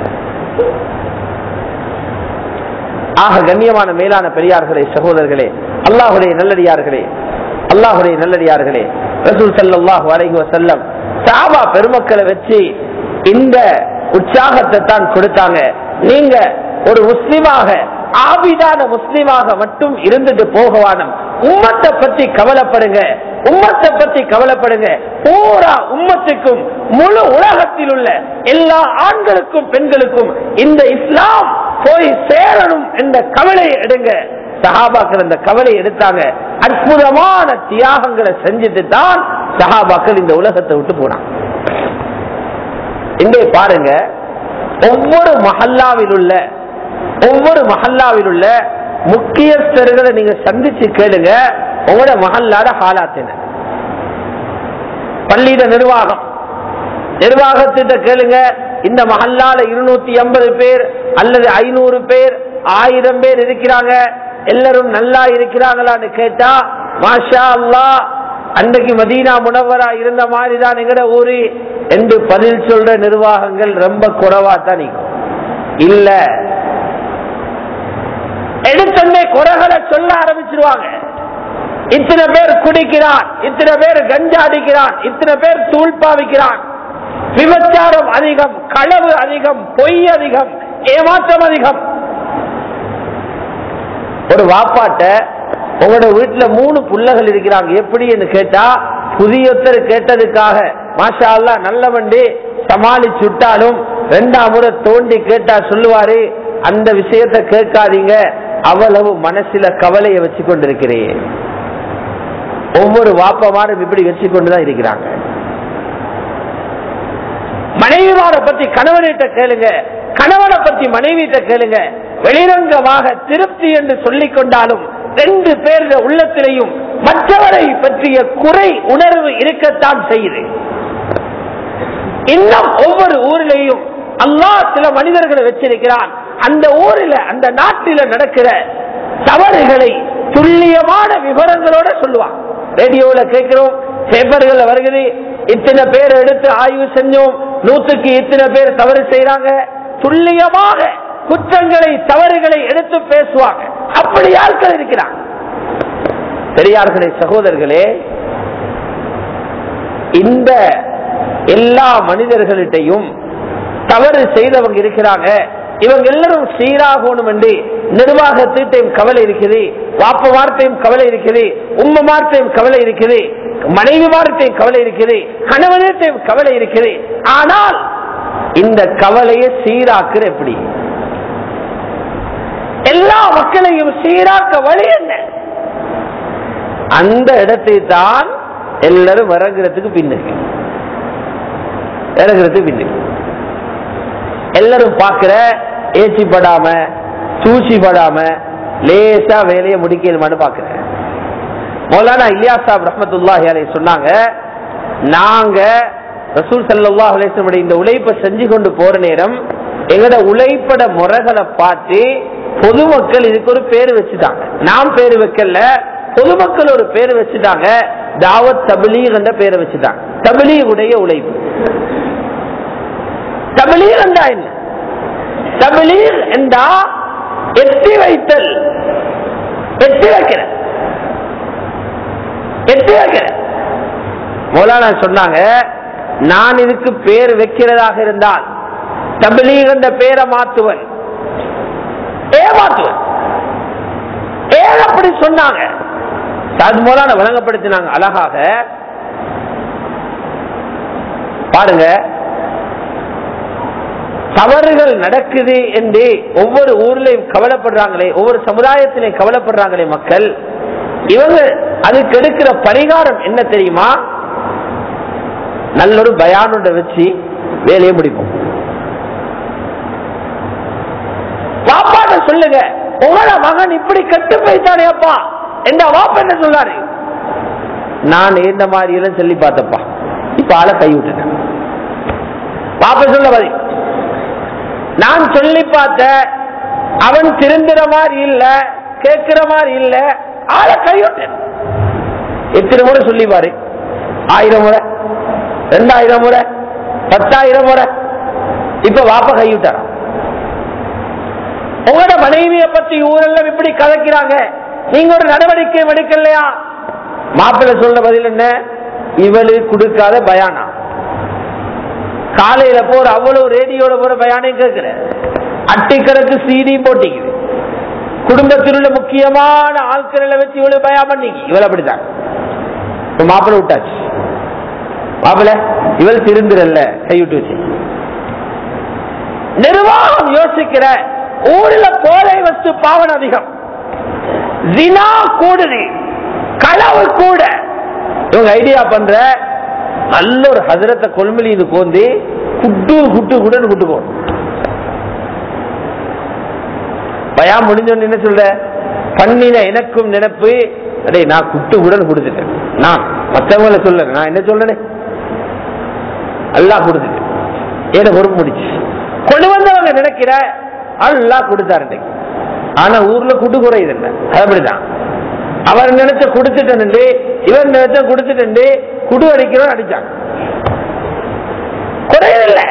ஆக கண்ணியமான மேலான பெரியார்களே சகோதரர்களே அல்லாஹுடைய நல்லடியார்களே அல்லாஹுடைய நல்லடியார்களே ரசூல் சல்லாஹு அலைஹி வசல்லம் சாபா பெருமக்களை வச்சு இந்த உற்சாகத்தை தான் கொடுத்தாங்க நீங்க ஒரு முஸ்லிமாக ஆபிதான முஸ்லிமாக மட்டும் இருந்துட்டு போகவானம் உம்மத்தை பத்தி கவலைப்படுங்க உம்மத்தை பத்தி கவலைப்படுங்க பூரா உம்மத்துக்கும் முழு உலகத்தில் உள்ள எல்லா ஆண்களுக்கும் பெண்களுக்கும் இந்த இஸ்லாம் போய் சேரணும் என்ற கவலையை எடுங்க சஹாபாக்கள் அந்த கவலை எடுத்தாங்க அற்புதமான தியாகங்களை செஞ்சுட்டு தான் சஹாபாக்கள் இந்த உலகத்தை விட்டு போனாங்க இங்கே பாருங்க ஒவ்வொரு மஹல்லாவில் உள்ள ஒவ்வொரு மஹல்லாவில் உள்ள முக்கியஸ்தர்களை நீங்க சந்திச்சு கேளுங்க உங்களோட மஹல்லாட ஹாலாத்தின பள்ளியிட நிர்வாகம் நிர்வாகத்திட்ட கேளுங்க இந்த மஹல்லால இருநூத்தி ஐம்பது பேர் அல்லது ஐநூறு பேர் ஆயிரம் பேர் இருக்கிறாங்க எல்லாரும் நல்லா இருக்கிறாங்களான்னு கேட்டா மாஷா அல்லா அன்றைக்கு மதீனா முனவரா இருந்த மாதிரி தான் எங்கட ஊரு என்று பதில் சொல்ற நிர்வாகங்கள் ரொம்ப குறைவா தான் நிற்கும் இல்ல எடுத்தோடனே குறைகளை சொல்ல ஆரம்பிச்சிருவாங்க இத்தனை பேர் குடிக்கிறான் இத்தனை பேர் கஞ்சா அடிக்கிறான் இத்தனை பேர் தூள்பாவிக்கிறான் விபச்சாரம் அதிகம் களவு அதிகம் பொய் அதிகம் ஏமாற்றம் அதிகம் ஒரு வாப்பாட்ட உங்களோட வீட்டுல மூணு புள்ளகள் இருக்கிறாங்க எப்படின்னு கேட்டா புதியொத்தர் கேட்டதுக்காக மாஷா அல்லா நல்ல வண்டி சமாளிச்சுட்டாலும் ரெண்டாம் முறை தோண்டி கேட்டா சொல்லுவாரு அந்த விஷயத்த கேட்காதீங்க அவ்வளவு மனசுல கவலையை வச்சு கொண்டிருக்கிறேன் ஒவ்வொரு வாப்பமாரும் இப்படி வச்சு கொண்டுதான் இருக்கிறாங்க மனைவிமார பத்தி கணவனிட்ட கேளுங்க கணவனை பத்தி மனைவிட்ட கேளுங்க வெளிரங்கமாக திருப்தி என்று சொல்லிக் கொண்டாலும் ரெண்டு பேர் உள்ளத்திலையும் மற்றவரை பற்றிய குறை உணர்வு இருக்கத்தான் செய்யுது இன்னும் ஒவ்வொரு ஊரிலையும் அல்லாஹ் சில மனிதர்களை வச்சிருக்கிறான் அந்த ஊரில் அந்த நாட்டில நடக்கிற தவறுகளை துல்லியமான விவரங்களோட சொல்லுவான் ரேடியோல கேட்கிறோம் பேப்பர்கள் வருகிறது இத்தனை பேர் எடுத்து ஆய்வு செஞ்சோம் நூத்துக்கு இத்தனை பேர் தவறு செய்யறாங்க துல்லியமாக குற்றங்களை தவறுகளை எடுத்து பேசுவாங்க அப்படி ஆட்கள் இருக்கிறாங்க பெரியார்களே சகோதரர்களே இந்த எல்லா மனிதர்களிட்டையும் தவறு செய்தவங்க இருக்கிறாங்க இவங்க எல்லாரும் சீராகணும் என்று நிர்வாகத்திட்டையும் கவலை இருக்குது வாப்ப வார்த்தையும் கவலை இருக்குது உம்ம வார்த்தையும் கவலை இருக்குது மனைவி வார்த்தையும் கவலை இருக்குது கணவனத்தையும் கவலை இருக்குது ஆனால் இந்த கவலையை சீராக்குற எப்படி எல்லா மக்களையும் சீராக்க வழி என்ன அந்த இடத்தை தான் எல்லாரும் இறங்குறதுக்கு பின்னுக்கு இறங்குறதுக்கு பின்னுக்கு எல்லாரும் பார்க்கிற ஏச்சி படாம தூசி படாம லேசா வேலையை முடிக்கணுமான்னு பாக்குற மௌலானா இல்லியா சாப் ரஹமத்துல்லாஹி அலை சொன்னாங்க நாங்க ரசூல் சல்லா அலிஸ்லமுடைய இந்த உழைப்பை செஞ்சு கொண்டு போற நேரம் எங்கட உழைப்பட முறைகளை பார்த்து பொதுமக்கள் இதுக்கு ஒரு பேர் வச்சுட்டாங்க நாம் பேர் வைக்கல பொதுமக்கள் ஒரு பேர் வச்சுட்டாங்க தாவத் தபிலீக் என்ற பேரை வச்சுட்டாங்க தபிலீகுடைய உழைப்பு தபிலீக் என்றா என்ன தபிலீக் என்றா எட்டி வைத்தல் எட்டி வைக்கிற எட்டி வைக்கிற மௌலானா சொன்னாங்க நான் இதுக்கு பேர் வைக்கிறதாக இருந்தால் தபிலீக் என்ற பேரை மாத்துவன் ஏமாத்துவன் ஏன் அப்படி சொன்னாங்க அது மௌலான வழங்கப்படுத்தினாங்க அழகாக பாருங்க தவறுகள் நடக்குது என்று ஒவ்வொரு ஊர்லயும் கவலைப்படுறாங்களே ஒவ்வொரு சமுதாயத்திலையும் கவலைப்படுறாங்களே மக்கள் இவங்க அதுக்கு எடுக்கிற பரிகாரம் என்ன தெரியுமா நல்ல ஒரு பயானுட வச்சு வேலையை முடிப்போம் பாப்பாட்ட சொல்லுங்க உங்களோட மகன் இப்படி கட்டு போய்த்தானே அப்பா எந்த வாப்பா என்ன சொல்லாரு நான் இந்த மாதிரி எல்லாம் சொல்லி பார்த்தப்பா இப்ப ஆளை கை விட்டுட்டேன் பாப்பா சொல்ல பதில் நான் சொல்லி பார்த்த அவன் திருந்துற மாதிரி இல்ல கேட்கிற மாதிரி இல்ல ஆளை கைவிட்டேன் எத்தனை முறை சொல்லி பாரு ஆயிரம் முறை ரெண்டாயிரம் முறை பத்தாயிரம் முறை இப்ப வாப்ப கைவிட்டாராம் உங்களோட மனைவிய பத்தி ஊரெல்லாம் இப்படி கலக்கிறாங்க நீங்க ஒரு நடவடிக்கை எடுக்கலையா மாப்பிள்ளை சொல்ல பதில் என்ன இவளு கொடுக்காத பயானா காலையில போற அவ்வளவு ரேடியோல போற பயானையும் கேட்கிற அட்டிக்கணக்கு சீடி போட்டிக்குது குடும்பத்தில் உள்ள முக்கியமான ஆட்களை வச்சு இவ்வளவு பயம் பண்ணிக்கு இவள் அப்படிதான் இப்ப மாப்பிள்ளை விட்டாச்சு மாப்பிள்ள இவள் திருந்துறல்ல கைவிட்டு வச்சு நிர்வாகம் யோசிக்கிற ஊர்ல போதை வஸ்து பாவன அதிகம் ஜினா கூடுது களவு கூட இவங்க ஐடியா பண்ற நல்ல ஒரு ஹசரத்தை கொல்மலி இது கோந்தி குட்டு குட்டு குட்டுன்னு குட்டு போடும் பயா முடிஞ்சோன்னு என்ன சொல்ற பண்ணின எனக்கும் நினைப்பு அடே நான் குட்டு குடன் கொடுத்துட்டேன் நான் மற்றவங்களை சொல்ல நான் என்ன சொல்றேன் அல்லா கொடுத்துட்டேன் ஏன பொறுப்பு முடிச்சு கொண்டு வந்தவங்க நினைக்கிற அல்லா கொடுத்தாரு ஆனா ஊர்ல குட்டு குறையுது இல்லை அது அப்படிதான் அவர் நினைச்ச கொடுத்துட்டு இவர் நினைச்ச கொடுத்துட்டு குடு அடிக்கிறோம் அடிச்சாங்க குறையதில்லை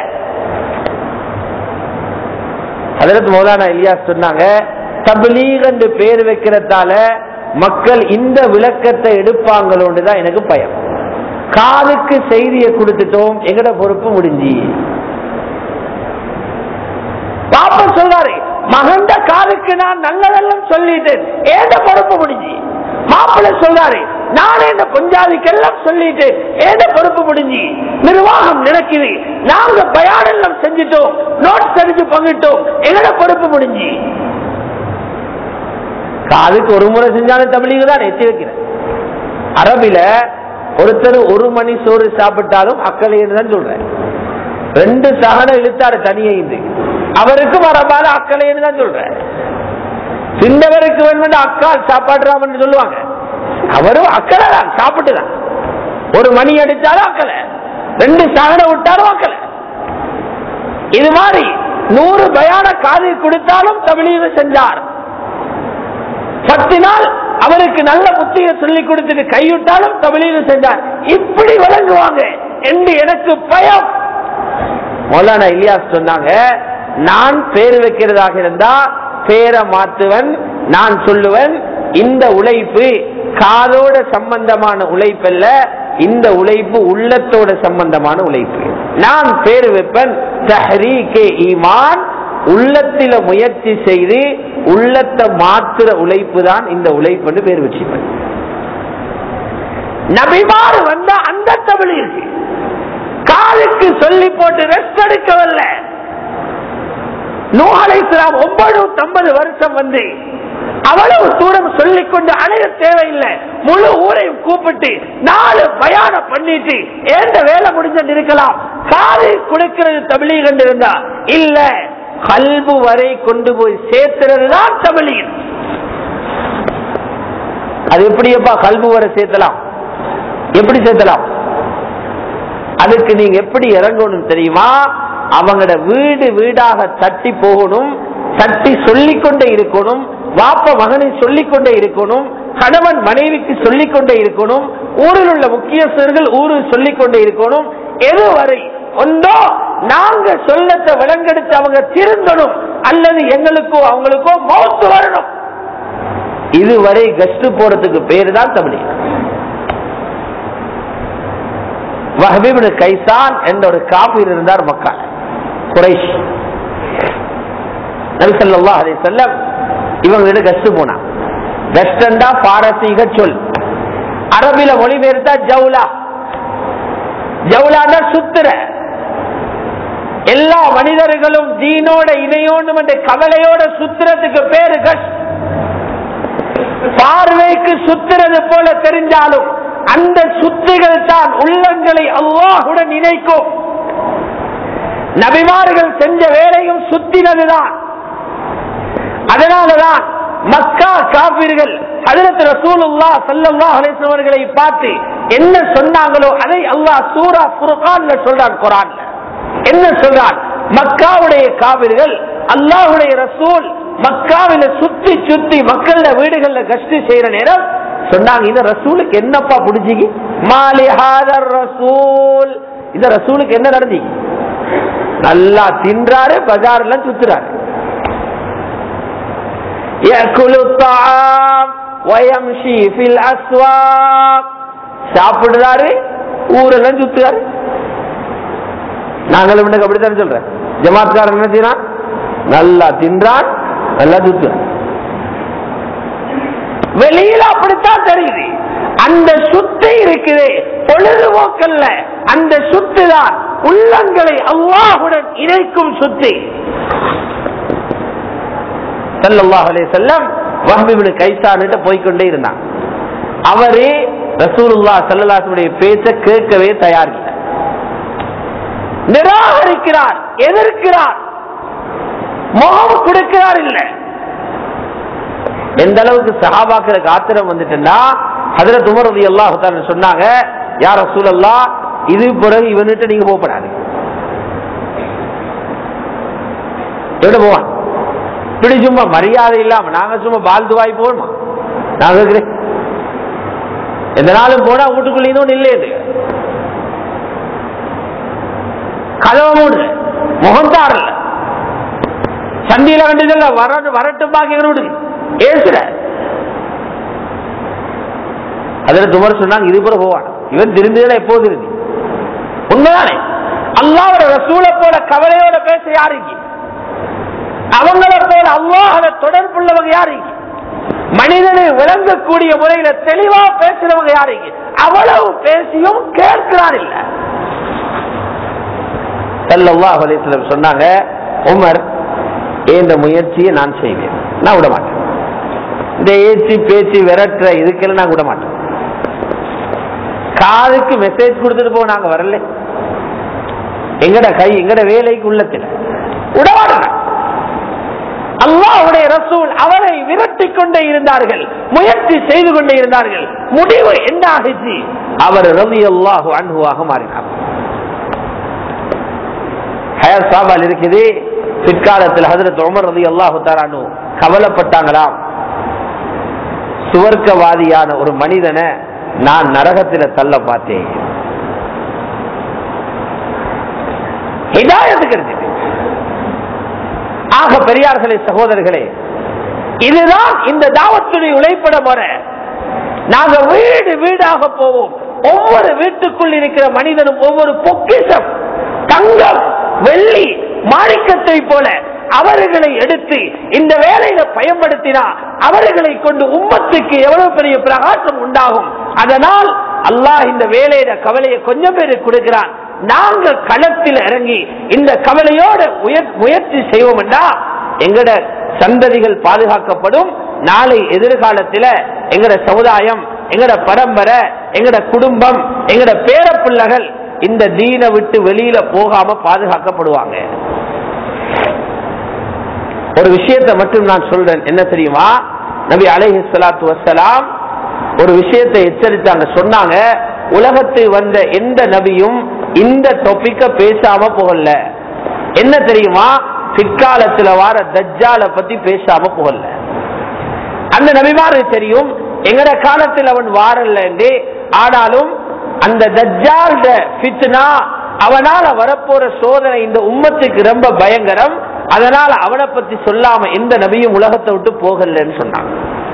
அதற்கு மௌலானா இலியாஸ் சொன்னாங்க தபிலீக் என்று பேர் வைக்கிறதால மக்கள் இந்த விளக்கத்தை எடுப்பாங்களோன்னு தான் எனக்கு பயம் காதுக்கு செய்தியை கொடுத்துட்டோம் எங்கட பொறுப்பு முடிஞ்சு பாப்பா சொல்றாரு மகண்ட காதுக்கு நான் நல்லதெல்லாம் சொல்லிட்டேன் ஏத பொறுப்பு முடிஞ்சு மாப்பிள்ள சொல்றாரு நானே இந்த பஞ்சாதிக்கெல்லாம் சொல்லிட்டு ஏத பொறுப்பு முடிஞ்சு நிர்வாகம் நினைக்குது நாங்க பயானெல்லாம் செஞ்சுட்டோம் நோட் தெரிஞ்சு பங்கிட்டோம் எங்கட பொறுப்பு முடிஞ்சு காதுக்கு ஒரு முறை செஞ்சாலும் தமிழிக தான் எத்தி வைக்கிறேன் அரபில ஒருத்தர் ஒரு மணி சோறு சாப்பிட்டாலும் அக்கலைன்னு தான் சொல்றேன் ரெண்டு சகனம் இழுத்தாரு தனியே இது அவருக்கும் அரபால அக்கலைன்னு தான் சொல்றேன் சின்னவருக்கு வேணும் அக்கால் சாப்பாடுறாமன்னு சொல்லுவாங்க அவரும் அக்கலை தான் சாப்பிட்டு தான் ஒரு மணி அடிச்சாலும் அக்கலை ரெண்டு சகனம் விட்டாலும் அக்கலை இது மாதிரி நூறு பயான காதை கொடுத்தாலும் தமிழீக செஞ்சார் பத்து நாள் அவருக்கு நல்ல புத்திய சொல்லி கொடுத்துட்டு கைவிட்டாலும் தமிழீக செஞ்சார் இப்படி வழங்குவாங்க என்று எனக்கு பயம் மௌலானா இலியாஸ் சொன்னாங்க நான் பேர் வைக்கிறதாக இருந்தா பேரை மாத்துவன் நான் சொல்லுவன் இந்த உழைப்பு காதோட சம்பந்தமான உழைப்பல்ல இந்த உழைப்பு உள்ளத்தோட சம்பந்தமான உழைப்பு நான் பேர் வைப்பேன் தஹ்ரீகே ஈமான் உள்ளத்தில முயற்சி செய்து உள்ளத்தை மாத்துற உழைப்பு தான் இந்த உழைப்புன்னு பேர் வச்சுப்பேன் நபிமாறு வந்த அந்த தமிழ் இருக்கு காலுக்கு சொல்லி போட்டு ரெஸ்ட் எடுக்கவில்ல நூகலைஸ்லாம் ஒன்பது ஐம்பது வருஷம் வந்து அவ்வளவு தூரம் சொல்லிக் கொண்டு அலைய தேவையில்லை முழு ஊரையும் கூப்பிட்டு நாலு பயானம் பண்ணிட்டு ஏந்த வேலை முடிஞ்சு இருக்கலாம் காது கொடுக்கிறது தமிழி கண்டு இருந்தா இல்ல கல்பு வரை கொண்டு போய் சேர்க்கிறது தான் தமிழில் அது எப்படியப்பா கல்பு வரை சேர்த்தலாம் எப்படி சேர்த்தலாம் அதுக்கு நீங்க எப்படி இறங்கணும் தெரியுமா அவங்களோட வீடு வீடாக தட்டி போகணும் தட்டி சொல்லிக்கொண்டே இருக்கணும் வாப்ப மகனை சொல்லிக்கொண்டே இருக்கணும் கணவன் மனைவிக்கு சொல்லிக்கொண்டே இருக்கணும் ஊரில் உள்ள முக்கியஸ்தர்கள் ஊரில் சொல்லிக்கொண்டே இருக்கணும் எதுவரை ஒன்றோ நாங்க சொல்லத்தை விளங்கெடுத்து அவங்க திருந்தணும் அல்லது எங்களுக்கோ அவங்களுக்கோ மௌத்து வரணும் இதுவரை கஸ்ட் போறதுக்கு பேரு தான் தமிழ் வஹபீபு கைசான் என்ற ஒரு காப்பீர் இருந்தார் மக்கா குறைஷ் நபிசல்லா அதை செல்லம் இவங்க கஸ்ட் போனான் கஸ்டண்டா பாரசீக சொல் அரபில மொழிபெயர்த்தா ஜவுலா ஜவுலான சுத்துற எல்லா மனிதர்களும் ஜீனோட இணையோடும் என்ற கவலையோட சுத்துறதுக்கு பேரு கஷ் பார்வைக்கு சுத்துறது போல தெரிஞ்சாலும் அந்த சுத்துகள் தான் உள்ளங்களை அல்லாஹுடன் இணைக்கும் நபிமார்கள் செஞ்ச வேலையும் சுத்தினதுதான் அதனாலதான் மக்கா காப்பீர்கள் ஹதரத் ரசூலுல்லா ஸல்லல்லாஹு அலைஹி வஸல்லம் அவர்களை பார்த்து என்ன சொன்னாங்களோ அதை அல்லாஹ் சூரா ஃபுர்கான்ல சொல்றான் குர்ஆன்ல என்ன சொல்றான் மக்காவுடைய காவிர்கள் அல்லாஹ்வுடைய ரசூல் மக்காவில சுத்தி சுத்தி மக்கள வீடுகள்ல கஷ்டி செய்யற நேரம் சொன்னாங்க இந்த ரசூலுக்கு என்னப்பா புடிச்சிக்கு மாலிஹாதர் ரசூல் இந்த ரசூலுக்கு என்ன நடந்தி நல்லா தின்றாரு பஜார்ல சுத்துறாரு يأكل الطعام ويمشي في الأسواق சாப்பிடுறாரு ஊரெல்லாம் சுத்துறாரு நாங்களும் இன்னைக்கு அப்படித்தான் சொல்றேன் ஜமாத்காரன் என்ன செய்யறான் நல்லா தின்றான் நல்லா சுத்துறான் வெளியில அப்படித்தான் தெரியுது அந்த சுத்து இருக்குது பொழுதுபோக்கல்ல அந்த சுத்து தான் உள்ளங்களை அல்லாஹுடன் இணைக்கும் சுத்தி சல்லல்லாஹு அலைஹி வஸல்லம் வஹ்ப் இப்னு கைசான்கிட்ட போய்க்கொண்டே இருந்தான் அவரே ரசூலுல்லாஹ் ஸல்லல்லாஹு பேச்ச கேட்கவே தயார் இல்லை நிராகரிக்கிறார் எதிர்க்கிறார் முகம் கொடுக்கிறார் இல்ல எந்த அளவுக்கு சஹாபாக்களுக்கு ஆத்திரம் வந்துட்டுன்னா ஹதரத் உமர் ரலியல்லாஹு தஆலா சொன்னாங்க யார் ரசூலல்லாஹ் இது பிறகு இவன்கிட்ட நீங்க போகப்படாது எവിടെ போவான் இப்படி சும்மா மரியாதை இல்லாம நாங்க சும்மா பால்துவாய் போகணுமா நான் கேட்கிறேன் எந்த நாளும் போனா வீட்டுக்குள்ளேயும் இல்லையே கதவை மூடு முகந்தாரல சந்தியில கண்டிதல்ல வர வரட்டும் பாக்கிறோடு ஏசுற அதுல துமர் சொன்னாங்க இது கூட போவான் இவன் திருந்ததுல எப்போ திருந்தி உண்மைதானே அல்லாவோட ரசூலை போல கவலையோட பேச யாருக்கு அவங்கள போல அல்லாஹோட தொடர்புள்ளவங்க யாருக்கு மனிதனை விளங்கக்கூடிய முறையில தெளிவா பேசுறவங்க யாருக்கு அவ்வளவு பேசியும் கேட்கிறார் இல்ல சல்லல்லாஹு அலைஹி வஸல்லம் சொன்னாங்க உமர் இந்த முயற்சியை நான் செய்வேன் நான் விட மாட்டேன் இந்த ஏச்சி பேச்சு விரட்டுற இதுக்கெல்லாம் நான் விட மாட்டேன் காதுக்கு மெசேஜ் கொடுத்துட்டு போ நாங்க வரல எங்கட கை எங்கட வேலைக்கு உள்ளத்தில் விடமாட்டேன் அல்லாஹுடைய ரசூல் அவரை விரட்டி கொண்டே இருந்தார்கள் முயற்சி செய்து கொண்டே இருந்தார்கள் முடிவு என்ன ஆகிச்சு அவர் ரவி அல்லாஹு அன்புவாக மாறினார் ஹயர் சாபால் இருக்குது பிற்காலத்தில் ஹதரத் உமர் ரதி அல்லாஹு தாரானு கவலைப்பட்டாங்களாம் சுவர்க்கவாதியான ஒரு மனிதனை நான் நரகத்தில் தள்ள பார்த்தேன் ஹிதாயத்துக்கு இருக்குது ஆக பெரியார்களே சகோதரர்களே இதுதான் இந்த தாவத்துடைய உழைப்பட முறை நாங்க வீடு வீடாக போவோம் ஒவ்வொரு வீட்டுக்குள் இருக்கிற மனிதனும் ஒவ்வொரு பொக்கிஷம் தங்கம் வெள்ளி மாணிக்கத்தை போல அவர்களை எடுத்து இந்த வேலையில பயன்படுத்தினா அவர்களை கொண்டு உம்மத்துக்கு எவ்வளவு பெரிய பிரகாசம் உண்டாகும் அதனால் அல்லாஹ் இந்த வேலையில கவலையை கொஞ்சம் பேருக்கு கொடுக்கிறான் நாங்கள் களத்தில் இறங்கி இந்த கவலையோட உயர் முயற்சி செய்வோம்டா எங்கட சந்ததிகள் பாதுகாக்கப்படும் நாளை எதிர்காலத்தில் எங்கட சமுதாயம் எங்கட பரம்பரை எங்கட குடும்பம் எங்கட பேர பிள்ளைகள் இந்த தீனை விட்டு வெளியில போகாம பாதுகாக்கப்படுவாங்க ஒரு விஷயத்தை மட்டும் நான் சொல்றேன் என்ன தெரியுமா நபி அலைஹி ஸலாத்து வஸ்ஸலாம் ஒரு விஷயத்தை எச்சரித்தாங்க சொன்னாங்க உலகத்தில் வந்த எந்த நபியும் இந்த டொபிக்க பேசாம போகல என்ன தெரியுமா பிற்காலத்துல வார தஜ்ஜால பத்தி பேசாம போகல அந்த நபிமாருக்கு தெரியும் எங்கட காலத்தில் அவன் வாரல்ல என்று ஆனாலும் அந்த தஜ்ஜால் ஃபித்னா அவனால வரப்போற சோதனை இந்த உம்மத்துக்கு ரொம்ப பயங்கரம் அதனால அவனை பத்தி சொல்லாம எந்த நபியும் உலகத்தை விட்டு போகலன்னு சொன்னாங்க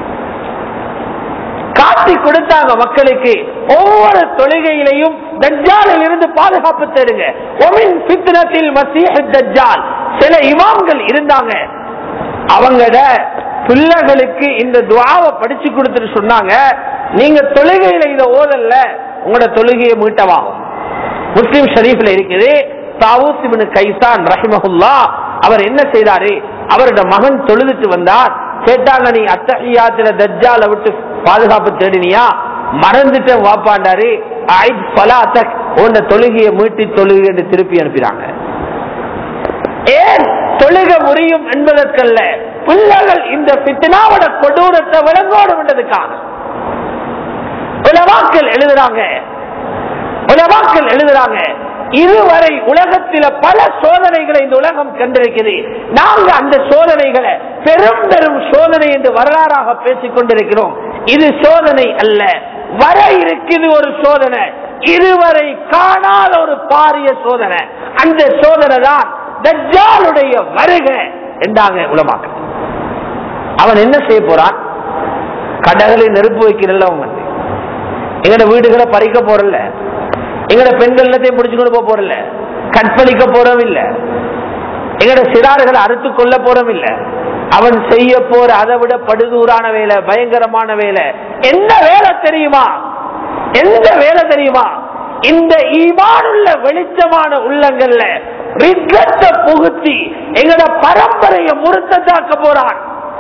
காட்டி கொடுத்தாங்க மக்களுக்கு ஒவ்வொரு தொழுகையிலையும் தஜ்ஜாலில் இருந்து பாதுகாப்பு தேடுங்க ஒமின் பித்னத்தில் மசீஹ் தஜ்ஜால் சில இமாம்கள் இருந்தாங்க அவங்கட பிள்ளைகளுக்கு இந்த துவாவை படிச்சு கொடுத்துட்டு சொன்னாங்க நீங்க தொழுகையில இதை ஓதல்ல உங்களோட தொழுகையை மீட்டமாகும் முஸ்லிம் ஷரீஃப்ல இருக்குது தாவூஸ் இப்னு கைசான் ரஹிமஹுல்லா அவர் என்ன செய்தாரு அவரோட மகன் தொழுதுட்டு வந்தார் கேட்டாங்க நீ அத்தகையாத்துல தஜ்ஜால விட்டு பாதுகாப்பு தேடினியா மறந்துட்ட வாப்பாண்டாரு ஐத் பலாத்தக் உன்ன தொழுகையை மீட்டி தொழுகை என்று திருப்பி அனுப்பினாங்க ஏன் தொழுக முறியும் என்பதற்கல்ல பிள்ளைகள் இந்த பித்தனாவோட கொடூரத்தை விளங்கோடும் என்றதுக்காக உலவாக்கள் எழுதுறாங்க உலவாக்கள் எழுதுறாங்க இதுவரை உலகத்தில பல சோதனைகளை இந்த உலகம் கண்டிருக்கிறது நாங்க அந்த சோதனைகளை பெரும் பெரும் சோதனை என்று வரலாறாக பேசிக் கொண்டிருக்கிறோம் இது சோதனை அல்ல வர இருக்குது ஒரு சோதனை இதுவரை காணாத ஒரு பாரிய சோதனை அந்த சோதனை தான் தஜ்ஜாலுடைய வருகை என்றாங்க உலமாக்கள் அவன் என்ன செய்ய போறான் கடகளை நெருப்பு வைக்கிறல்ல அவன் வந்து எங்கட வீடுகளை பறிக்க போறல எங்கட பெண்கள் எல்லாத்தையும் பிடிச்சுக்கொண்டு போக போறல கற்பழிக்க போறோம் இல்ல எங்கட சிறார்களை அறுத்து கொள்ள போறோம் இல்ல அவன் செய்ய போற அதை விட படுதூரான வேலை பயங்கரமான வேலை என்ன வேலை தெரியுமா எந்த வேலை தெரியுமா இந்த ஈமானுள்ள வெளிச்சமான உள்ளங்கள்ல ரிக்கத்தை புகுத்தி எங்கட பரம்பரையை முறுத்ததாக்க போறான்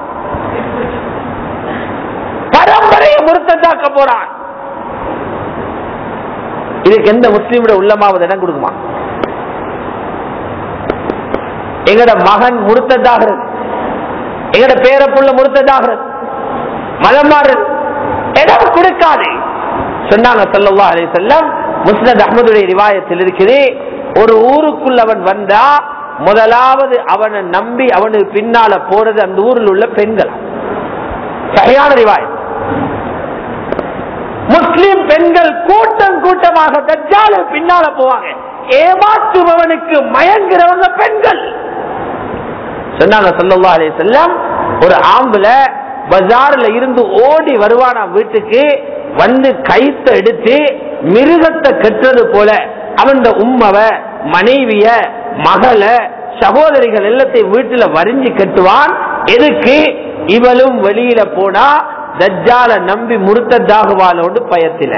பரம்பரையை முறுத்ததாக்க போறான் இதுக்கு எந்த முஸ்லீமோட உள்ளமாவது இடம் கொடுக்குமா எங்கட மகன் முறுத்ததாகிறது எங்கட பேரப்புள்ள முறுத்ததாகிறது மதம் மாறுறது இடம் கொடுக்காது சொன்னாங்க சல்லா அலி செல்லம் முஸ்னத் அஹமதுடைய ரிவாயத்தில் இருக்குது ஒரு ஊருக்குள்ள அவன் வந்தா முதலாவது அவனை நம்பி அவனுக்கு பின்னால போறது அந்த ஊரில் உள்ள பெண்கள் சரியான ரிவாயத் முஸ்லிம் பெண்கள் கூட்டம் கூட்டமாக தஜ்ஜால பின்னால போவாங்க ஏமாற்றுபவனுக்கு மயங்குறவங்க பெண்கள் சொன்னாங்க சொல்லல்லா அலே செல்லம் ஒரு ஆம்புல பஜார்ல இருந்து ஓடி வருவானா வீட்டுக்கு வந்து கைத்த எடுத்து மிருகத்தை கெட்டது போல அவன் உம்மவ மனைவிய மகள சகோதரிகள் எல்லாத்தையும் வீட்டுல வரிஞ்சு கட்டுவான் எதுக்கு இவளும் வெளியில போனா தஜ்ஜால நம்பி முறுத்ததாகுவாளோடு பயத்தில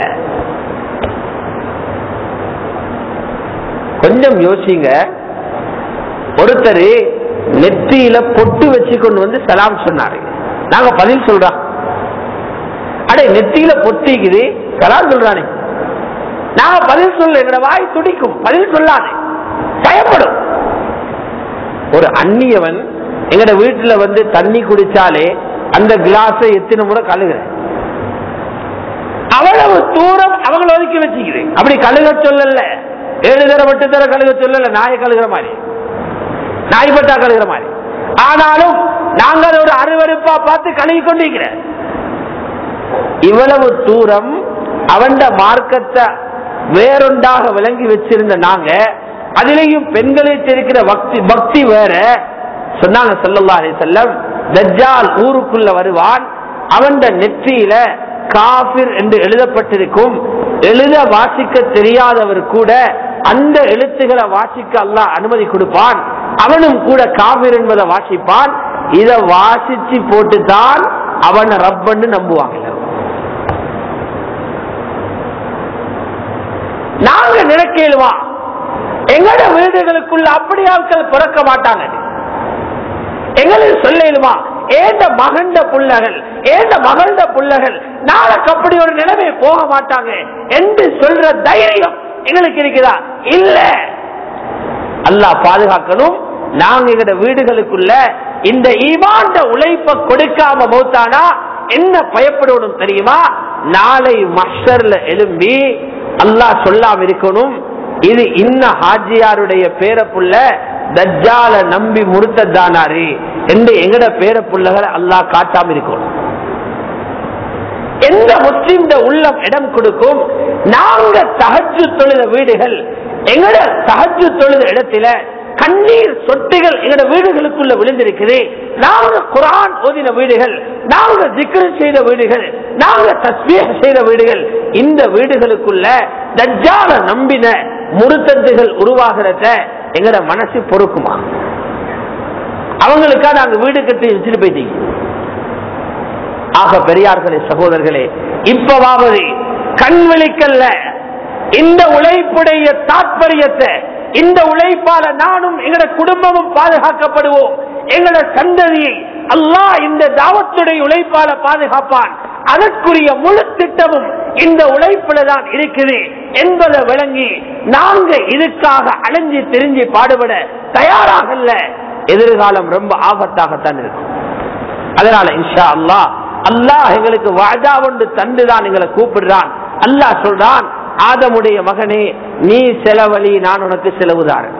கொஞ்சம் யோசிங்க ஒருத்தர் நெத்தியில பொட்டு வச்சு கொண்டு வந்து சலாம் சொன்னாரு நாங்க பதில் சொல்றோம் அடே நெத்தியில பொட்டிக்குது சலாம் சொல்றானே நாங்க பதில் சொல்ல எங்கட வாய் துடிக்கும் பதில் சொல்லாது பயப்படும் ஒரு அந்நியவன் எங்கட வீட்டுல வந்து தண்ணி குடிச்சாலே அந்த கிளாஸ எத்தனை முறை கழுகுறேன் அவ்வளவு தூரம் அவங்கள ஒதுக்கி வச்சுக்கிறேன் அப்படி கழுக சொல்லல ஏழு தர எட்டு தர கழுக சொல்லல நாயை கழுகுற மாதிரி நாய் பட்டா கழுகுற மாதிரி ஆனாலும் நாங்க அதை ஒரு அருவருப்பா பார்த்து கழுகி கொண்டிருக்கிறேன் இவ்வளவு தூரம் அவன் மார்க்கத்தை வேறொன்றாக விளங்கி வச்சிருந்த நாங்க அதிலேயும் பெண்களுக்கு இருக்கிற பக்தி பக்தி வேற சொன்னாங்க சல்லல்லா செல்லம் தஜ்ஜால் ஊருக்குள்ள வருவான் அவன் நெற்றியில காபிர் என்று எழுதப்பட்டிருக்கும் எழுத வாசிக்க தெரியாதவர் கூட அந்த எழுத்துக்களை வாசிக்க அல்லாஹ் அனுமதி கொடுப்பான் அவனும் கூட காபிர் என்பதை வாசிப்பான் இத வாசிச்சு போட்டுதான் அவனை ரப்பன்னு நம்புவாங்க நாங்க நினைக்கலுமா எங்கட வீடுகளுக்குள்ள அப்படி ஆட்கள் பிறக்க மாட்டாங்க எங்களுக்கு சொல்லலுமா ஏந்த மகண்ட புள்ளகள் ஏந்த மகண்ட புள்ளகள் நாளைக்கு அப்படி ஒரு நிலைமை போக மாட்டாங்க என்று சொல்ற தைரியம் எங்களுக்கு இருக்குதா இல்ல அல்லாஹ் பாதுகாக்கணும் நாங்க எங்க வீடுகளுக்குள்ள இந்த ஈமாண்ட உழைப்ப கொடுக்காம மௌத்தானா என்ன பயப்படணும் தெரியுமா நாளை மஷர்ல எழும்பி அல்லாஹ் சொல்லாம இருக்கணும் இது இன்ன ஹாஜியாருடைய பேரப்புள்ள தஜ்ஜால நம்பி முறுத்ததானாரு என்று எங்கட பேரப்புள்ளகளை அல்லாஹ் காட்டாம இருக்கணும் எந்த முஸ்லிம் உள்ளம் இடம் கொடுக்கும் நாங்க தகஜு தொழுத வீடுகள் எங்கட தகஜு தொழுத இடத்துல கண்ணீர் சொட்டுகள் எங்கட வீடுகளுக்குள்ள விழுந்திருக்குது நாங்க குரான் ஓதின வீடுகள் நாங்க ஜிக்ரு செய்த வீடுகள் நாங்க தஸ்மீக செய்த வீடுகள் இந்த வீடுகளுக்குள்ள தஜ்ஜால நம்பின முருத்தத்துகள் உருவாகிறத எங்கட மனசு பொறுக்குமா அவங்களுக்கா நாங்க வீடு கட்டி வச்சுட்டு போயிட்டீங்க ஆக பெரியார்களே சகோதரர்களே இப்பவாவது கண் விழிக்கல்ல இந்த உழைப்புடைய தாற்பயத்தை இந்த உழைப்பால நானும் எங்கட குடும்பமும் பாதுகாக்கப்படுவோம் எங்கட சந்ததியை அல்லாஹ் இந்த தாவத்துடைய உழைப்பால பாதுகாப்பான் அதற்குரிய முழு திட்டமும் இந்த உழைப்புல தான் இருக்குது என்பதை விளங்கி நாங்க இதுக்காக அலைஞ்சு திரிஞ்சு பாடுபட தயாராகல எதிர்காலம் ரொம்ப ஆபத்தாகத்தான் இருக்கும் அதனால இன்ஷா அல்லாஹ் அல்லாஹ் எங்களுக்கு வாஜா ஒன்று தந்துதான் எங்களை கூப்பிடுறான் அல்லாஹ் சொல்றான் ஆதமுடைய மகனே நீ செலவழி நான் உனக்கு செலவுதாரன்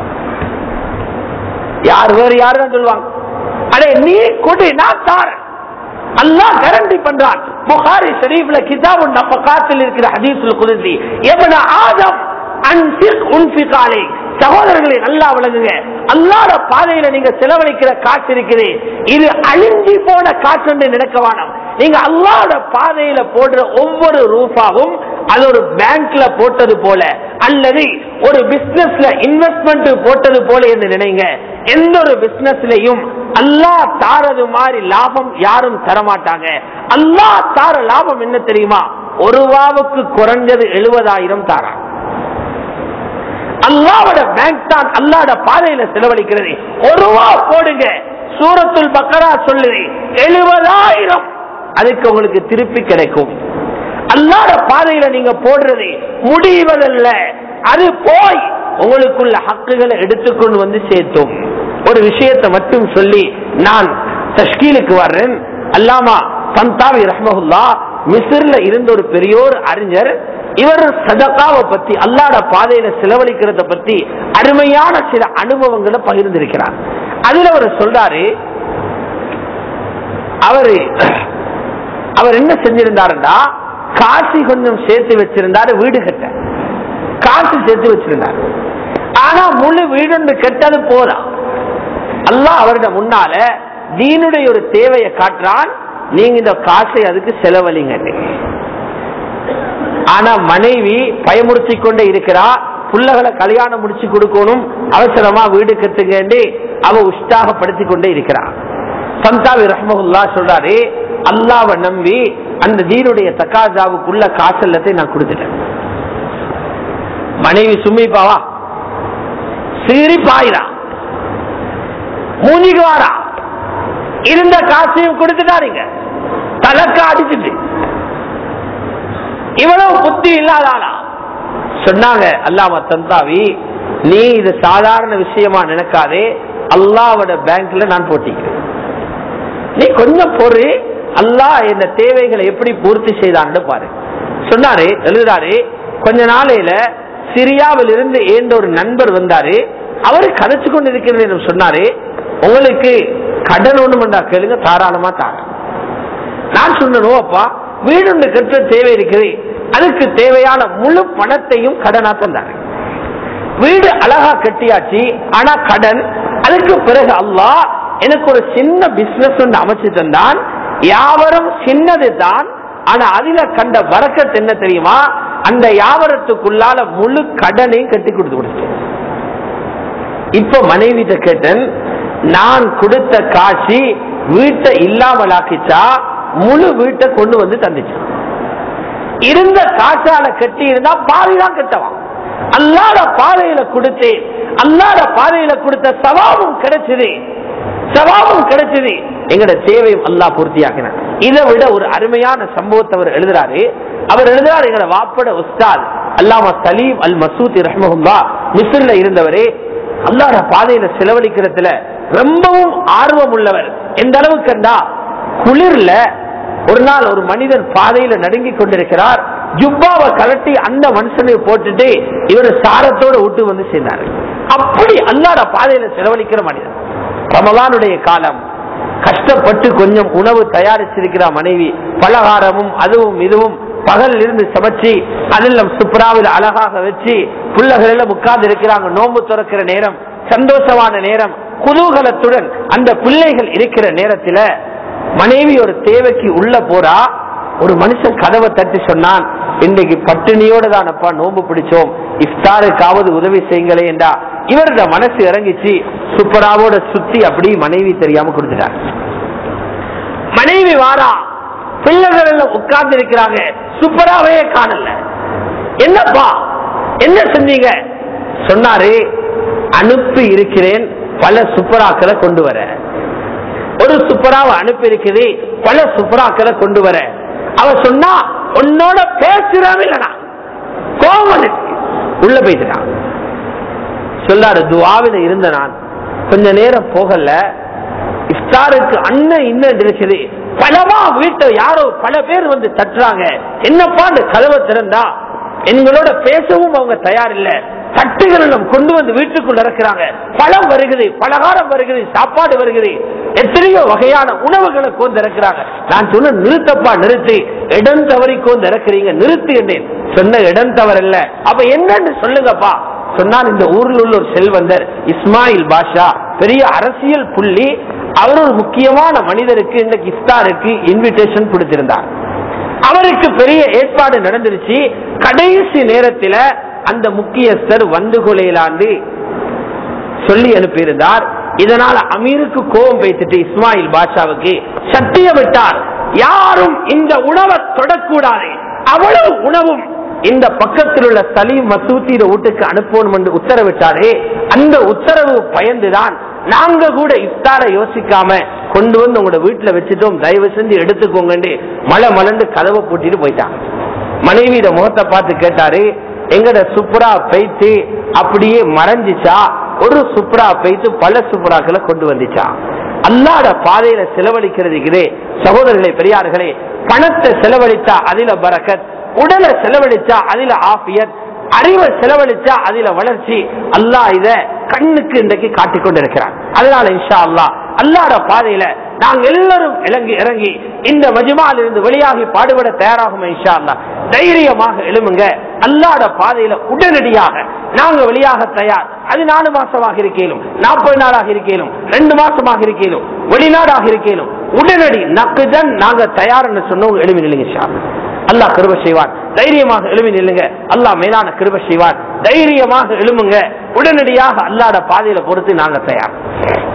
யார் வேறு யாரு தான் சொல்லுவாங்க அடே நீ கொடு நான் தாரன் அல்லாஹ் கேரண்டி பண்றான் புகாரி ஷரீஃப்ல கிதாபு நம்ம காத்தில் இருக்கிற ஹதீசுல் குதிசி எவன ஆதம் அன்பிக் உன்பிகாலே சகோதரர்களை நல்லா விளங்குங்க அல்லாத பாதையில நீங்க செலவழிக்கிற காசு இருக்குது இது அழிஞ்சி போன காசு என்று நினைக்க வேணாம் நீங்க அல்லாத பாதையில போடுற ஒவ்வொரு ரூபாவும் அது ஒரு பேங்க்ல போட்டது போல அல்லது ஒரு பிசினஸ்ல இன்வெஸ்ட்மெண்ட் போட்டது போல என்று நினைங்க எந்த ஒரு பிசினஸ்லயும் அல்லாஹ் தாரது மாதிரி லாபம் யாரும் தரமாட்டாங்க அல்லாஹ் தார லாபம் என்ன தெரியுமா ஒரு ரூபாவுக்கு குறைஞ்சது எழுபதாயிரம் தாரான் அல்லாவோட பேங்க் தான் அல்லாட பாதையில செலவழிக்கிறது ஒரு ரூபா போடுங்க சூரத்துல் பக்கரா சொல்லுது எழுபதாயிரம் அதுக்கு உங்களுக்கு திருப்பி கிடைக்கும் அல்லாட பாதையில நீங்க போடுறது முடிவதல்ல அது போய் உங்களுக்குள்ள ஹக்குகளை எடுத்துக்கொண்டு வந்து சேர்த்தோம் ஒரு விஷயத்தை மட்டும் சொல்லி நான் தஷ்கீலுக்கு வர்றேன் அல்லாமா சந்தாவி ரஹ்மகுல்லா மிஸ்ர்ல இருந்த ஒரு பெரியோர் அறிஞர் இவர் சதகாவை பத்தி அல்லாட பாதையில செலவழிக்கிறத பத்தி அருமையான சில அனுபவங்களை பகிர்ந்திருக்கிறார் அதுல அவர் சொல்றாரு அவரு அவர் என்ன செஞ்சிருந்தாருன்னா காசி கொஞ்சம் சேர்த்து வச்சிருந்தாரு வீடு கட்ட காசு சேர்த்து வச்சிருந்தாரு ஆனா முழு வீடு கெட்டது போதா அல்லாஹ் அவரிடம் முன்னால தீனுடைய ஒரு தேவையை காட்டுறான் நீங்க இந்த காசை அதுக்கு செலவழிங்க ஆனா மனைவி பயமுறுத்தி கொண்டே இருக்கிறா புள்ளகளை கல்யாணம் முடிச்சு கொடுக்கணும் அவசரமா வீடு கட்டுங்கன்னு அவ உற்சாகப்படுத்தி கொண்டே இருக்கிறான் சந்தாவி ரஹ்மகுல்லா சொல்றாரு அல்லாவை நம்பி அந்த தீனுடைய தக்காஜாவுக்குள்ள காசல்லத்தை நான் கொடுத்துட்டேன் மனைவி சுமிப்பாவா சீறி பாயிரா மூஞ்சிக்கு வாரா இருந்த காசையும் கொடுத்துட்டாருங்க தலக்க அடிச்சுட்டு இவ்வளவு புத்தி இல்லாதாளா சொன்னாங்க அல்லாம தந்தாவி நீ இது சாதாரண விஷயமா நினைக்காதே அல்லாவோட பேங்க்ல நான் போட்டிக்கிறேன் நீ கொஞ்சம் பொறு அல்லாஹ் இந்த தேவைகளை எப்படி பூர்த்தி செய்தான்னு பாரு சொன்னாரு எழுதுறாரு கொஞ்ச நாளையில சிரியாவில் இருந்து ஏந்த ஒரு நண்பர் வந்தாரு அவரு கதைச்சு கொண்டு இருக்கிறது சொன்னாரு உங்களுக்கு கடன் ஒண்ணு கேளுங்க தாராளமா தார நான் சொன்னோ அப்பா வீடு ஒன்று கட்ட தேவை இருக்குது அதுக்கு தேவையான முழு பணத்தையும் கடனா தந்தாரு வீடு அழகா கட்டியாச்சு ஆனா கடன் அதுக்கு பிறகு அல்லாஹ் எனக்கு ஒரு சின்ன பிசினஸ் ஒன்று அமைச்சு தந்தான் யாவரும் சின்னது தான் ஆனா அதுல கண்ட வரக்கத் என்ன தெரியுமா அந்த யாவரத்துக்குள்ளால முழு கடனையும் கட்டி கொடுத்து கொடுத்தேன் இப்ப மனைவிட்ட கேட்டேன் நான் கொடுத்த காட்சி வீட்டை இல்லாமலாக்கிச்சா முழு வீட்டை கொண்டு வந்து தந்துச்சான் இருந்த காற்றால கட்டி இருந்தா பாதிதான் கட்டவான் அல்லாத பாதையில கொடுத்தேன் அல்லாத பாதையில கொடுத்த சவாபும் கிடைச்சது சவாபும் கிடைச்சது எங்கட தேவையும் அல்லாஹ் பூர்த்தியாக்கின இதை விட ஒரு அருமையான சம்பவத்தை அவர் எழுதுறாரு அவர் எழுதுறாரு எங்கட வாப்பட உஸ்தாத் அல்லாமா சலீம் அல் மசூத் ரஹ்மஹுல்லா மிஸ்ர்ல இருந்தவரே அல்லாட பாதையில செலவழிக்கிறதுல ரொம்பவும் ஆர்வம் உள்ளவர் எந்த அளவுக்குண்டா குளிர்ல ஒரு நாள் ஒரு மனிதர் பாதையில நடுங்கி கொண்டிருக்கிறார் ஜுப்பாவை கலட்டி அந்த மனுஷனை போட்டுட்டு இவர் சாரத்தோட விட்டு வந்து சேர்ந்தாரு அப்படி அல்லாட பாதையில செலவழிக்கிற மனிதர் ரமலானுடைய காலம் கஷ்டப்பட்டு கொஞ்சம் உணவு தயாரிச்சிருக்கிற மனைவி பலகாரமும் அதுவும் இதுவும் பகல் இருந்து சமைச்சு அதில் சுப்ராவில் அழகாக வச்சு பிள்ளைகள் எல்லாம் உட்கார்ந்து இருக்கிறாங்க நோன்பு துறக்கிற நேரம் சந்தோஷமான நேரம் குதூகலத்துடன் அந்த பிள்ளைகள் இருக்கிற நேரத்துல மனைவி ஒரு தேவைக்கு உள்ள போறா ஒரு மனுஷன் கதவை தட்டி சொன்னான் இன்னைக்கு பட்டினியோட தான் அப்பா நோன்பு பிடிச்சோம் இஃப்தாருக்காவது உதவி செய்யுங்களே என்றா இவரோட மனசு இறங்கிச்சு சுப்பராவோட சுத்தி அப்படி மனைவி தெரியாம கொடுத்துட்டார் மனைவி வாரா பிள்ளைகள் எல்லாம் உட்கார்ந்து இருக்கிறாங்க சுப்பராவே காணல என்னப்பா என்ன செஞ்சீங்க சொன்னாரு அனுப்பி இருக்கிறேன் பல சுப்பராக்களை கொண்டு வர ஒரு சுப்பராவை அனுப்பி இருக்குது பல சுப்பராக்களை கொண்டு வர அவ சொன்னா உன்னோட பேசுறாவே இல்லனா கோபம் வந்துச்சு. உள்ள போயிட்டான் சொல்லாரு துவாவில இருந்த நான் கொஞ்ச நேரம் போகல இஃப்தாருக்கு அண்ணன் இன்னும் இருக்குது பலவா வீட்டை யாரோ பல பேர் வந்து தட்டுறாங்க என்னப்பா இந்த கதவை திறந்தா எங்களோட பேசவும் அவங்க தயார் இல்ல தட்டுகள் எல்லாம் கொண்டு வந்து வீட்டுக்குள்ள இறக்குறாங்க பழம் வருகிறது பலகாரம் வருகிறது சாப்பாடு வருகிறது எத்தனையோ வகையான உணவுகளை கோந்து இறக்குறாங்க நான் சொன்ன நிறுத்தப்பா நிறுத்தி இடம் தவறி கோந்து இறக்குறீங்க நிறுத்தி என்றேன் சொன்ன இடம் தவறல்ல அப்ப என்னன்னு சொல்லுங்கப்பா சொன்னார் இந்த ஊரில் உள்ள ஒரு செல்வந்தர் இஸ்மாயில் பாஷா பெரிய அரசியல் புள்ளி அவர் ஒரு முக்கியமான மனிதருக்கு இந்த இஃப்தாருக்கு இன்விடேஷன் கொடுத்திருந்தார் அவருக்கு பெரிய ஏற்பாடு நடந்துருச்சு கடைசி நேரத்துல அந்த முக்கியஸ்தர் வந்து கொலையிலாண்டு சொல்லி அனுப்பியிருந்தார் இதனால அமீருக்கு கோபம் வைத்துட்டு இஸ்மாயில் பாஷாவுக்கு சத்தியம் விட்டார் யாரும் இந்த உணவை தொடக்கூடாது அவ்வளவு உணவும் இந்த பக்கத்தில் உள்ள சலீம் மசூத்திர வீட்டுக்கு அனுப்பணும் என்று உத்தரவிட்டாரே அந்த உத்தரவு பயந்துதான் நாங்க கூட இஃப்தார யோசிக்காம கொண்டு வந்து உங்களோட வீட்டுல வச்சுட்டோம் தயவு செஞ்சு எடுத்துக்கோங்கன்னு மலை மலண்டு கதவை பூட்டிட்டு போயிட்டாங்க மனைவியோட முகத்தை பார்த்து கேட்டாரு எங்கட சுப்ரா பெய்த்து அப்படியே மறைஞ்சிச்சா ஒரு சுப்ரா பெய்த்து பல சுப்ராக்களை கொண்டு வந்துச்சா அல்லாட பாதையில செலவழிக்கிறதுக்கு சகோதரர்களே பெரியார்களே பணத்தை செலவழித்தா அதில பரக்கத் உடலை செலவழிச்சா அதில ஆபியத் அறிவை செலவழிச்சா அதில வளர்ச்சி அல்லாஹ் இத கண்ணுக்கு இன்றைக்கு காட்டிக் கொண்டிருக்கிறான் அதனால இன்ஷா அல்லாஹ் அல்லாட பாதையில நாங்க எல்லாரும் இறங்கி இறங்கி இந்த மஜ்மால இருந்து வெளியாகி பாடுபட தயாராகும் இன்ஷா அல்லாஹ் தைரியமாக எழுமுங்க அல்லாட பாதையில உடனடியாக நாங்க வெளியாக தயார் அது நாலு மாசமாக இருக்கேனும் நாற்பது நாளாக இருக்கேனும் ரெண்டு மாசமாக இருக்கேனும் வெளிநாடாக இருக்கேனும் உடனடி நக்குதன் நாங்க தயார்னு சொன்னவங்க எழுமி நில்லுங்க இன்ஷா அல்லாஹ். அல்லாஹ் கிருப செய்வான் தைரியமாக எழுமி நில்லுங்க அல்லாஹ் மேலான கிருப செய்வான் தைரியமாக எழுமுங்க உடனடியாக அல்லாட பாதையில பொறுத்து நாங்க தயார்